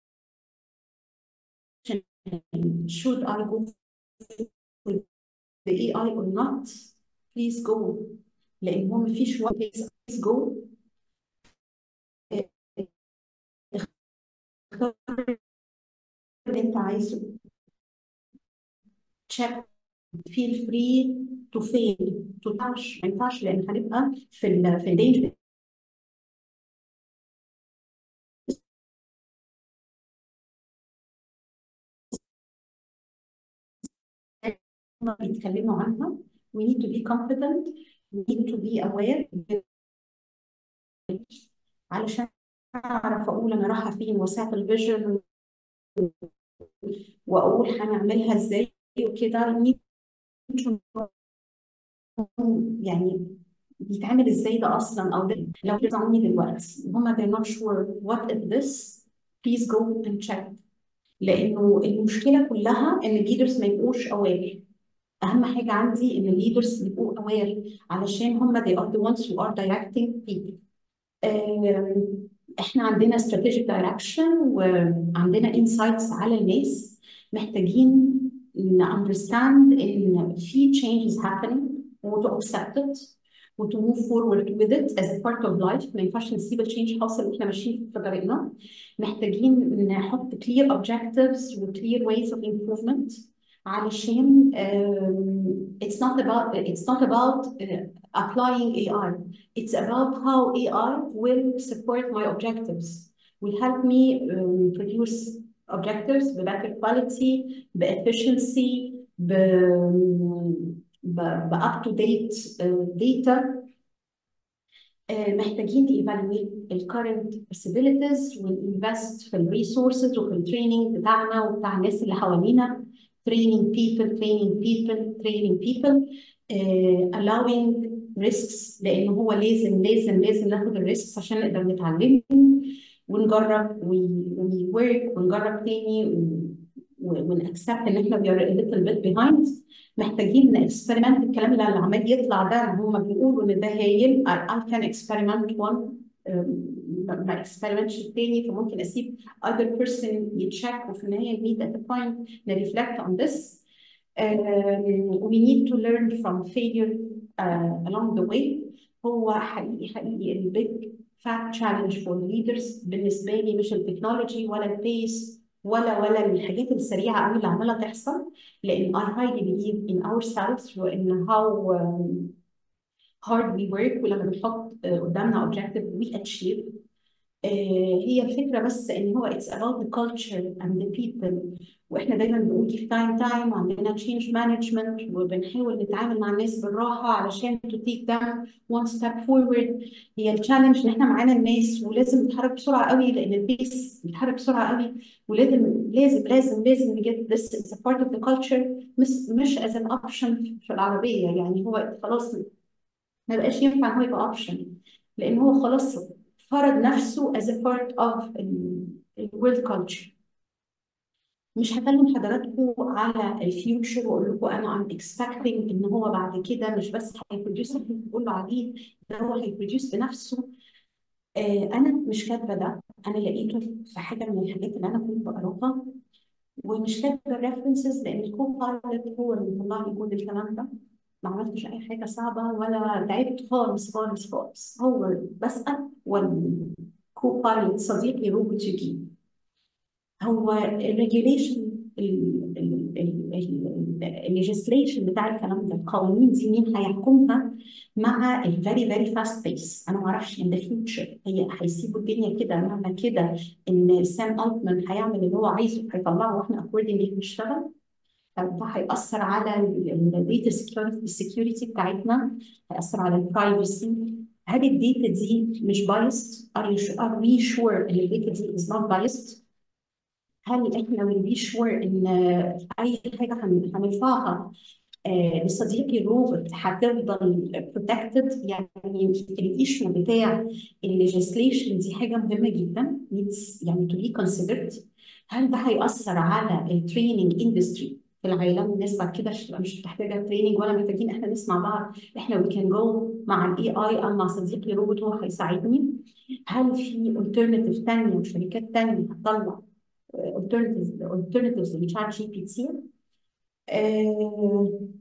should I go with the AI or not please go لان هو مفيش وقت please go اختار اللي انت عايزه check feel free to fail to touch ما ينفعش لان هنبقى في ال في الدينجر بيتكلموا عنها we need to be confident we need to be aware علشان اعرف اقول انا رايحه فين وساعه الفيجن واقول هنعملها ازاي وكده need to know يعني بيتعمل ازاي ده اصلا او ده لو بيسمعوني دلوقتي هما they're not sure what is this please go and check لانه المشكله كلها ان leaders ما يبقوش aware اهم حاجه عندي ان الليدرز يبقوا اوير علشان هم they are the ones who are directing people آم، احنا عندنا strategic direction وعندنا insights على الناس محتاجين ن understand ان في changes happening و to accept it و to move forward with it as a part of life ما ينفعش نسيب التشينج حاصل واحنا ماشيين في طريقنا محتاجين نحط clear objectives و clear ways of improvement علشان um, it's not about it's not about uh, applying AI it's about how AI will support my objectives will help me um, produce objectives ب better quality ب efficiency ب, ب, ب up to date uh, data آه، محتاجين evaluate ال current possibilities ونinvest في ال resources وفي ال training بتاعنا وبتاع الناس اللي حوالينا training people training people training people آه، allowing risks لأن هو لازم لازم لازم ناخد الريسكس عشان نقدر نتعلم ونجرب ونورك ونجرب تاني ونأكسبت ان احنا we are a little bit behind محتاجين نكسبيرمنت الكلام اللي عمال يطلع ده هم بيقولوا ان ده هايل I I can experiment one أم، ما ما اكسبيرمنتش التاني فممكن اسيب other person يتشيك وفي النهايه we need at the point ن reflect on this um, we need to learn from failure uh, along the way هو حقيقي حقيقي ال big fat challenge for leaders بالنسبه لي مش التكنولوجي ولا البيس ولا ولا الحاجات السريعه قوي اللي عماله تحصل لان I highly believe in ourselves وان how um, hard we work ولما بنحط آه، قدامنا objective we achieve آه، هي الفكرة بس إن هو it's about the culture and the people وإحنا دايما بنقول في تايم تايم عندنا change management وبنحاول نتعامل مع الناس بالراحة علشان to take them one step forward هي التشالنج إن إحنا معانا الناس ولازم نتحرك بسرعة قوي لأن البيس بيتحرك بسرعة قوي ولازم لازم لازم لازم نجيب this as a part of the culture مش مش as an option في العربية يعني هو خلاص ما بقاش ينفع ان هو يبقى اوبشن لان هو خلاص فرض نفسه as a part of ال ال world culture مش هكلم حضراتكم على الفيوتشر واقول لكم انا I'm expecting ان هو بعد كده مش بس هيبروديوس اللي بيقولوا عليه ده هو هيبروديوس بنفسه آه انا مش كاتبه ده انا لقيته في حاجه من الحاجات اللي انا كنت بقراها ومش كاتبه ريفرنسز لان الكو بايلوت هو اللي طلع لي كل الكلام ده ما عملتش اي حاجه صعبه ولا تعبت خالص خالص خالص هو بسال والكو بايلوت صديقي روبوت يجي هو الريجوليشن الليجيسليشن بتاع الكلام ده القوانين دي مين هيحكمها مع الفيري فيري فاست بيس انا ما اعرفش ان ذا فيوتشر هي هيسيبوا الدنيا كده معنى كده ان سام التمان هيعمل اللي هو عايزه هيطلعه واحنا اكوردنجلي بنشتغل طب ده هيأثر على الداتا سكيورتي السكيورتي بتاعتنا هيأثر على البرايفسي هل الداتا دي مش بايست؟ Are you are we sure ان الداتا دي is not biased؟ هل احنا will be sure ان اي حاجه هن- هنرفعها آه، لصديقي الروبوت هتفضل protected يعني الايشو بتاع الليجيسليشن دي حاجه مهمه جدا needs يعني to be considered هل ده هيأثر على التريننج اندستري في العالم الناس بعد كده مش مش محتاجه تريننج ولا محتاجين احنا نسمع بعض احنا we can go مع الاي اي او مع صديقي الروبوت هو هيساعدني هل في alternative تانية وشركات تانية هتطلع alternatives alternatives لشات جي بي تي آه،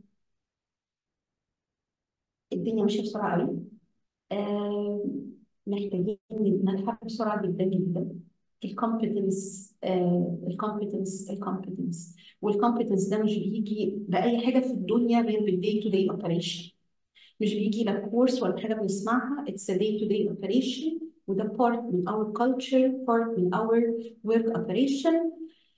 الدنيا ماشيه بسرعه قوي آه، محتاجين نلحق بسرعه جدا جدا الكومبتنس الكومبتنس الكومبتنس والكومبتنس ده مش بيجي باي حاجه في الدنيا غير بالدي تو دي اوبريشن مش بيجي لا كورس ولا حاجه بنسمعها اتس داي تو دي اوبريشن وده بارت من اور كلتشر بارت من اور ورك اوبريشن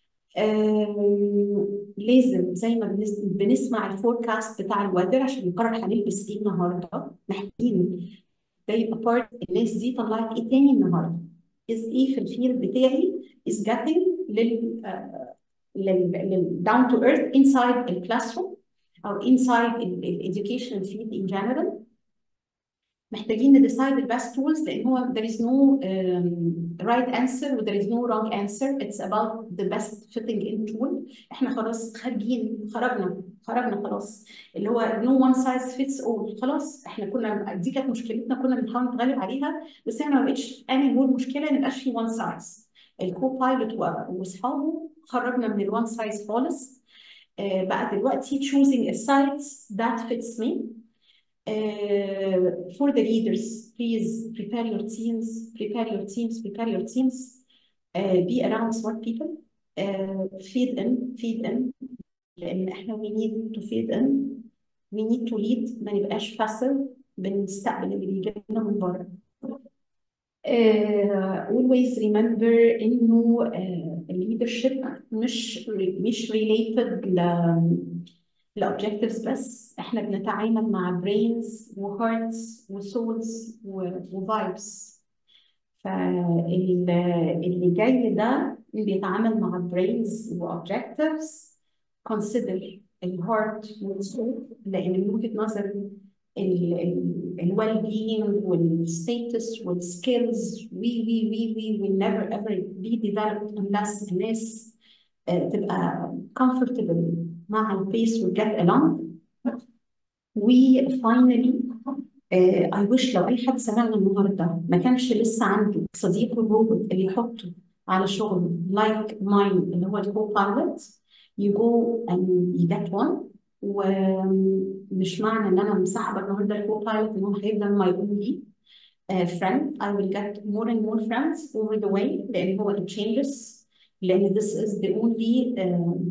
لازم زي ما بنس- بنسمع الفوركاست بتاع الويذر عشان نقرر هنلبس ايه النهارده محتاجين ده يبقى بارت الناس دي طلعت ايه تاني النهارده از ايه في الفيلد بتاعي is getting لل آه، لل لل down to earth inside the classroom او inside ال ال- educational field in general محتاجين نديسايد البست تولز لان هو there is no um, right answer و there is no wrong answer it's about the best fitting in tool احنا خلاص خارجين خرجنا خرجنا خلاص اللي هو no one size fits all خلاص احنا كنا دي كانت مشكلتنا كنا بنحاول نتغلب عليها بس احنا ما بقتش اني مور مشكله ما يبقاش في one size الكو بايلوت واصحابه خرجنا من الوان سايز خالص آه، بقى دلوقتي choosing a site that fits me Uh, for the leaders, please prepare your teams, prepare your teams, prepare your teams. Uh, be around smart people. Uh, feed in, feed in. لأن إحنا we need to feed in. We need to lead. ما نبقاش passive. بنستقبل اللي بيجي لنا من بره. Uh, always remember إنه uh, leadership مش مش related ل الأوبجكتيفز بس احنا بنتعامل مع brains و hearts و souls و و vibes فاللي جاي ده اللي بيتعامل مع brains و objectives consider الهارت والسول لأن من وجهة نظري ال well being والstatus والskills وي وي وي وي will never ever be developed unless الناس آه، تبقى comfortable مع البيس والجت along وفاينلي اي ويش لو اي حد سمعنا النهارده ما كانش لسه عنده صديقه الروبوت اللي يحطه على شغل لايك ماين اللي هو الكو بايلوت you go and you get one ومش معنى ان انا مسحبه النهارده الكو بايلوت ان هو هيفضل my only uh, friend I will get more and more friends over the way لان هو it changes لان this is the only um,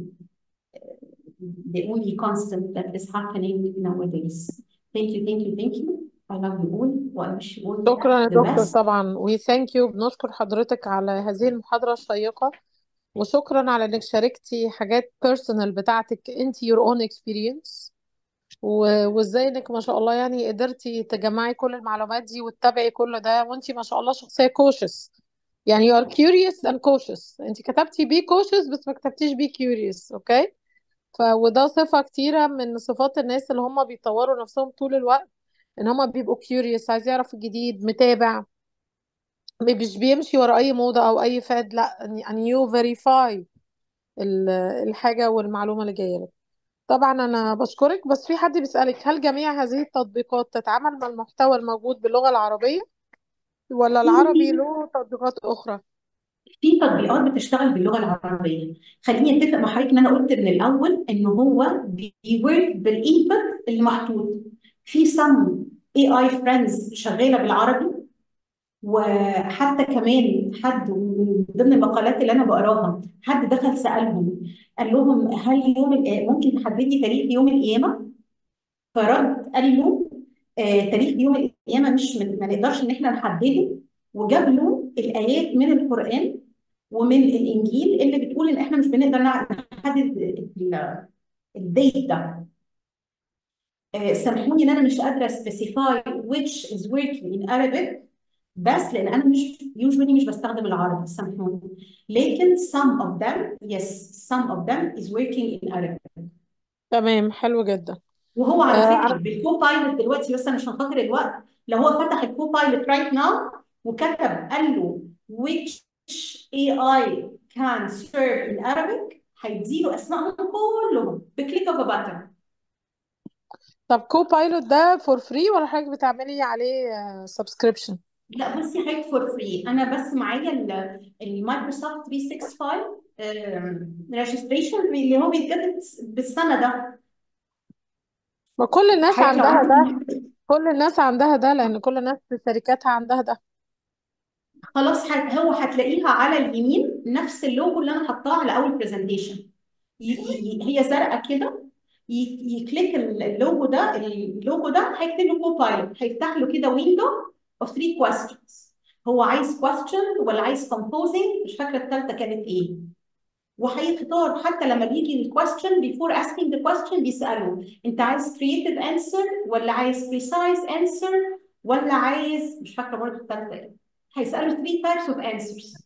the only constant that is happening nowadays. Thank you, thank you, thank you. I love you all و I wish you all شكرا يا the دكتور best. طبعا وي ثانك يو بنشكر حضرتك على هذه المحاضرة الشيقة وشكرا على انك شاركتي حاجات بيرسونال بتاعتك انت your own experience و- وازاي انك ما شاء الله يعني قدرتي تجمعي كل المعلومات دي وتتابعي كل ده وانت ما شاء الله شخصية cautious يعني you are curious and cautious انت كتبتي be cautious بس ما كتبتيش be curious اوكي ف وده صفة كتيرة من صفات الناس اللي هم بيطوروا نفسهم طول الوقت ان هم بيبقوا curious عايز يعرف الجديد متابع مش بيمشي ورا اي موضة او اي فاد لا يعني you verify ال- الحاجة والمعلومة اللي جاية لك طبعا انا بشكرك بس في حد بيسألك هل جميع هذه التطبيقات تتعامل مع المحتوى الموجود باللغة العربية ولا العربي له تطبيقات اخرى في تطبيقات بتشتغل باللغه العربيه خليني اتفق مع حضرتك ان انا قلت من الاول ان هو بيورك بالانبوت اللي محطوط في some AI friends شغاله بالعربي وحتى كمان حد من ضمن المقالات اللي انا بقراها حد دخل سالهم قال لهم هل يوم القيامة ممكن تحدد لي تاريخ يوم القيامه فرد قال له آه تاريخ يوم القيامه مش من ما نقدرش ان احنا نحدده وجاب له الايات من القران ومن الانجيل اللي بتقول ان احنا مش بنقدر نحدد ال- الديت ده آه، سامحوني ان انا مش قادره specify which is working in Arabic بس لان انا مش usually مش بستخدم العربي سامحوني لكن some of them yes some of them is working in Arabic تمام حلو جدا وهو على آه فكره بالكو بايلوت دلوقتي بس انا عشان خاطر الوقت لو هو فتح الكو بايلوت رايت ناو وكتب قال له which AI can serve in Arabic هيديله اسمائهم كلهم بكليك اوف باتن طب كو بايلوت ده فور فري ولا حضرتك بتعملي عليه سبسكريبشن لا بصي حاجه فور فري انا بس معايا ال- المايكروسوفت 365 ريجستريشن اللي هو بيتجدد بالسنه ده ما كل الناس حضرتك لو عندها ده عندك كل الناس عندها ده لان كل الناس في شركاتها عندها ده خلاص ه- هو هتلاقيها على اليمين نفس اللوجو اللي انا حطاه على اول برزنتيشن هي زرقاء كده ي- يكليك اللوجو ده اللوجو ده هيكتب له كو بايلوت هيفتح له كده ويندو of three questions هو عايز question ولا عايز composing مش فاكره الثالثه كانت ايه وهيختار حتى لما بيجي الكويستشن before asking the question بيسأله انت عايز creative answer ولا عايز precise answer ولا عايز مش فاكره برضه الثالثه ايه هيسأله three types of answers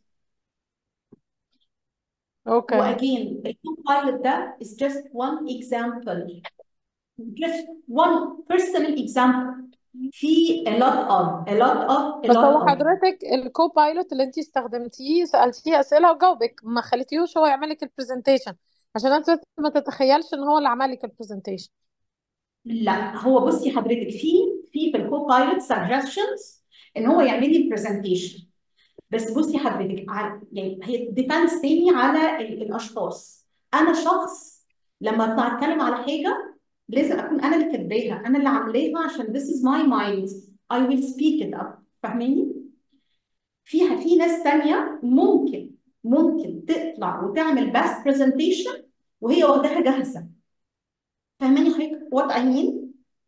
اوكي واجين الكوبايلوت ده is just one example just one personal example في a lot of a lot of a بس lot هو of حضرتك الكو بايلوت اللي انت استخدمتيه سألتيه أسئلة وجاوبك ما خليتيهوش هو يعمل لك البرزنتيشن عشان انت ما تتخيلش ان هو اللي عمل لك البرزنتيشن لا هو بصي حضرتك في في في الكو بايلوت suggestions ان هو يعمل لي البرزنتيشن بس بصي حضرتك ع- يعني هي ديبندز تاني على ال- الاشخاص انا شخص لما اطلع اتكلم على حاجه لازم اكون انا اللي كاتباها انا اللي عاملاها عشان this is my mind I will speak it up فاهماني فيها في ناس تانية ممكن ممكن تطلع وتعمل best presentation وهي واخداها جاهزه فاهماني حضرتك what I mean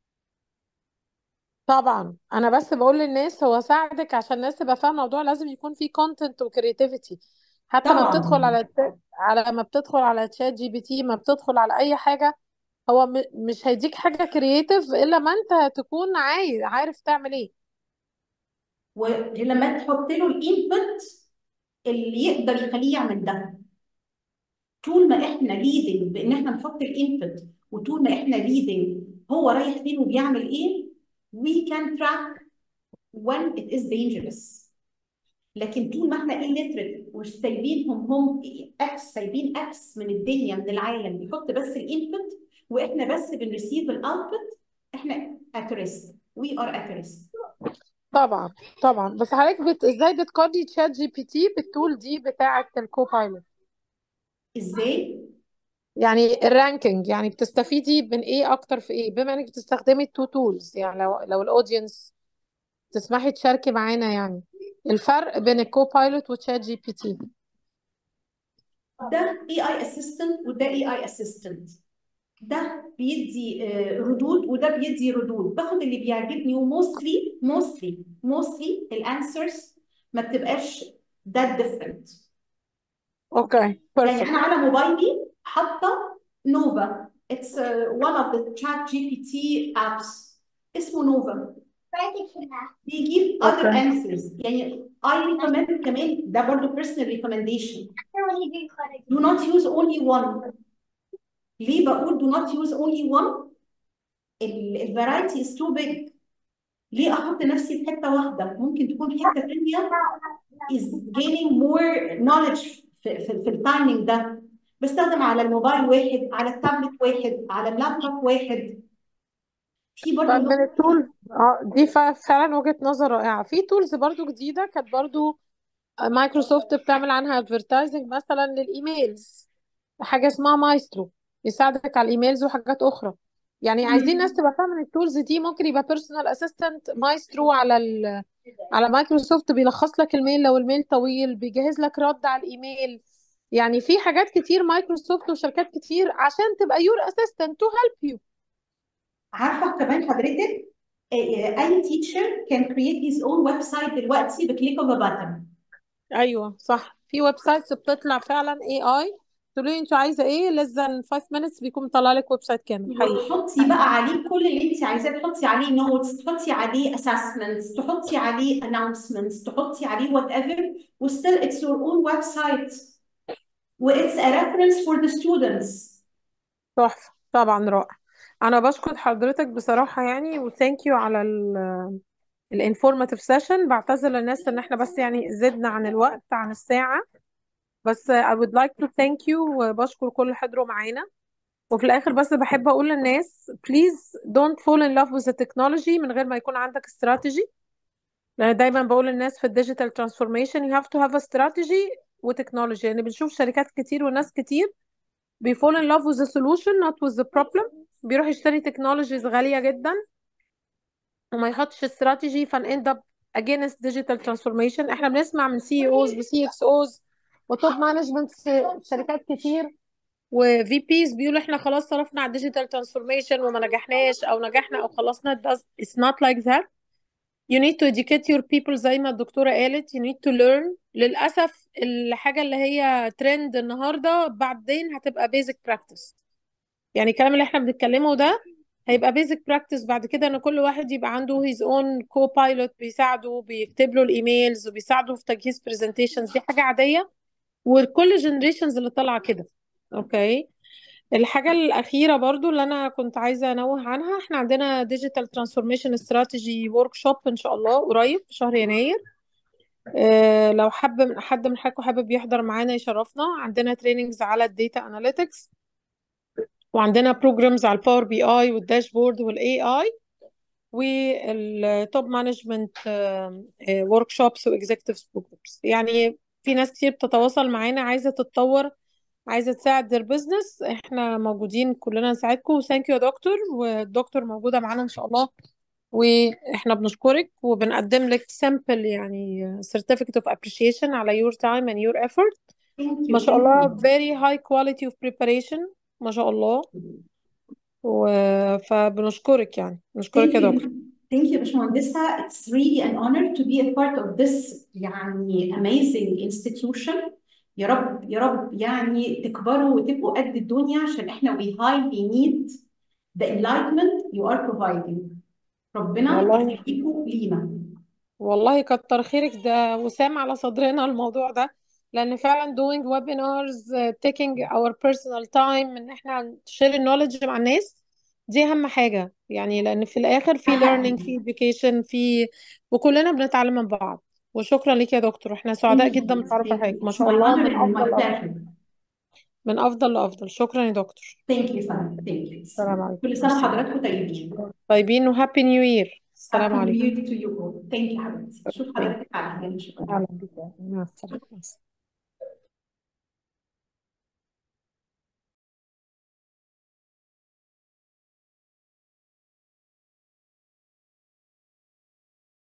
طبعا انا بس بقول للناس هو ساعدك عشان الناس تبقى فاهمه الموضوع لازم يكون فيه كونتنت وكرياتيفيتي حتى ما بتدخل طبعا على الت- على ما بتدخل على تشات جي بي تي ما بتدخل على اي حاجه هو م- مش هيديك حاجه كرياتيف الا ما انت تكون عايز عارف تعمل ايه ولما تحط له الانبوت اللي يقدر يخليه يعمل ده طول ما احنا ليدنج بان احنا نحط الانبوت وطول ما احنا ليدنج هو رايح فين وبيعمل ايه we can track when it is dangerous لكن طول ما احنا illiterate ومش سايبينهم هم اكس سايبين اكس من الدنيا من العالم بيحط بس الانبوت واحنا بس بنريسيف الاوتبوت احنا at risk we are at risk طبعا طبعا بس حضرتك بت... ازاي بتقضي تشات جي بي تي بالتول دي بتاعه الكوبايلوت ازاي يعني الرانكينج يعني بتستفيدي من ايه اكتر في ايه بما انك بتستخدمي التو تولز يعني لو لو الاودينس تسمحي تشاركي معانا يعني الفرق بين الكوبايلوت وتشات جي بي تي ده اي اي اسيستنت وده اي اي اسيستنت ده بيدي آه، ردود وده بيدي ردود باخد اللي بيعجبني وموستلي موستلي موستلي الانسرز ما بتبقاش that different اوكي يعني بيرفكت انا على موبايلي حاطه نوفا it's uh, one of the chat GPT apps اسمه نوفا بيجيب other اوكي answers يعني I recommend كمان ده برضو personal recommendation do not use only one ليه بقول do not use only one ال ال variety is too big ليه احط نفسي في حته واحده ممكن تكون حته ثانيه is gaining more knowledge في في, في التايمينج ده بستخدم على الموبايل واحد على التابلت واحد على اللابتوب واحد في برضه من التول اه دي فع- فعلا وجهة نظر رائعة في تولز برضو جديدة كانت برضو مايكروسوفت بتعمل عنها ادفرتايزنج مثلا للايميلز حاجة اسمها مايسترو يساعدك على الايميلز وحاجات اخرى يعني عايزين الناس تبقى فاهمة ان التولز دي ممكن يبقى بيرسونال اسيستنت مايسترو على ال على مايكروسوفت بيلخص لك الميل لو الميل طويل بيجهز لك رد على الايميل يعني في حاجات كتير مايكروسوفت وشركات كتير عشان تبقى يور اسيستنت تو هيلب يو عارفه كمان حضرتك آه، اي teacher can create his own website دلوقتي بكليك اوف بutton ايوه صح في ويب سايتس بتطلع فعلا اي اي تقولي لي انت عايزه ايه less than 5 minutes بيكون طالع لك ويب سايت كامل حقيقي وتحطي بقى عليه كل اللي انت عايزاه تحطي عليه نوتس تحطي عليه assessments تحطي عليه announcements تحطي عليه whatever وstill it's your own website و it's a reference for the students تحفه طبعا رائع انا بشكر حضرتك بصراحه يعني وثانك يو على الانفورماتيف سيشن بعتذر للناس ان احنا بس يعني زدنا عن الوقت عن الساعه بس I would like to thank you وبشكر كل اللي حضروا معانا وفي الاخر بس بحب اقول للناس please don't fall in love with the technology من غير ما يكون عندك استراتيجي لان دايما بقول للناس في الديجيتال ترانسفورميشن you have to have a strategy وتكنولوجي يعني بنشوف شركات كتير وناس كتير بي fall in love with the solution not with the problem بيروح يشتري تكنولوجيز غالية جدا وما يحطش استراتيجي فان end up against digital transformation احنا بنسمع من سي اوز وسي اكس اوز وتوب مانجمنت في شركات كتير وفي بيز بيقولوا احنا خلاص صرفنا على الديجيتال ترانسفورميشن وما نجحناش او نجحنا او خلصنا it does it's not like that you need to educate your people زي ما الدكتورة قالت you need to learn للأسف الحاجة اللي هي ترند النهاردة بعدين هتبقى basic practice يعني الكلام اللي احنا بنتكلمه ده هيبقى basic practice بعد كده ان كل واحد يبقى عنده his own co-pilot بيساعده بيكتب له الايميلز وبيساعده في تجهيز presentations دي حاجة عادية وكل generations اللي طالعة كده اوكي الحاجة الأخيرة برضو اللي أنا كنت عايزة أنوه عنها احنا عندنا ديجيتال ترانسفورميشن استراتيجي ورك شوب إن شاء الله قريب في شهر يناير اه لو حب من حد من حضراتكم حابب يحضر معانا يشرفنا عندنا تريننجز على الديتا اناليتكس وعندنا بروجرامز على الباور بي اي والداشبورد والاي اي والتوب مانجمنت ورك شوبس واكزيكتيف بروجرامز يعني في ناس كتير بتتواصل معانا عايزة تتطور عايزة تساعد their business احنا موجودين كلنا نساعدكم ثانك يو يا دكتور والدكتور موجودة معانا ان شاء الله واحنا بنشكرك وبنقدم لك سامبل يعني certificate of appreciation على your time and your effort Thank ما you, شاء thank الله you. very high quality of preparation ما شاء الله و... فبنشكرك يعني بنشكرك Thank يا you. دكتور Thank you, باشمهندسة. It's really an honor to be a part of this يعني amazing institution. يا رب يا رب يعني تكبروا وتبقوا قد الدنيا عشان احنا we highly need the enlightenment you are providing. ربنا والله يخليكم لينا. والله كتر خيرك ده وسام على صدرنا الموضوع ده لان فعلا doing webinars uh, taking our personal time ان احنا share knowledge مع الناس دي اهم حاجة يعني لان في الاخر في learning في education في وكلنا بنتعلم من بعض وشكرا لك يا دكتور احنا سعداء Thank جدا you. بتعرف Thank حضرتك you. ما It's شاء my الله honor من and my افضل لافضل pleasure. من افضل لافضل شكرا يا دكتور Thank you, Sana. Thank you. السلام عليكم كل سنة ميرسي وحضراتكم طيبين. طيبين وهابي نيو يير السلام Happy New عليكم Year to you all. Thank you حبيبتي. أشوف Thank you. حضرتك على خير إن شاء الله. اهلا بك مع السلامة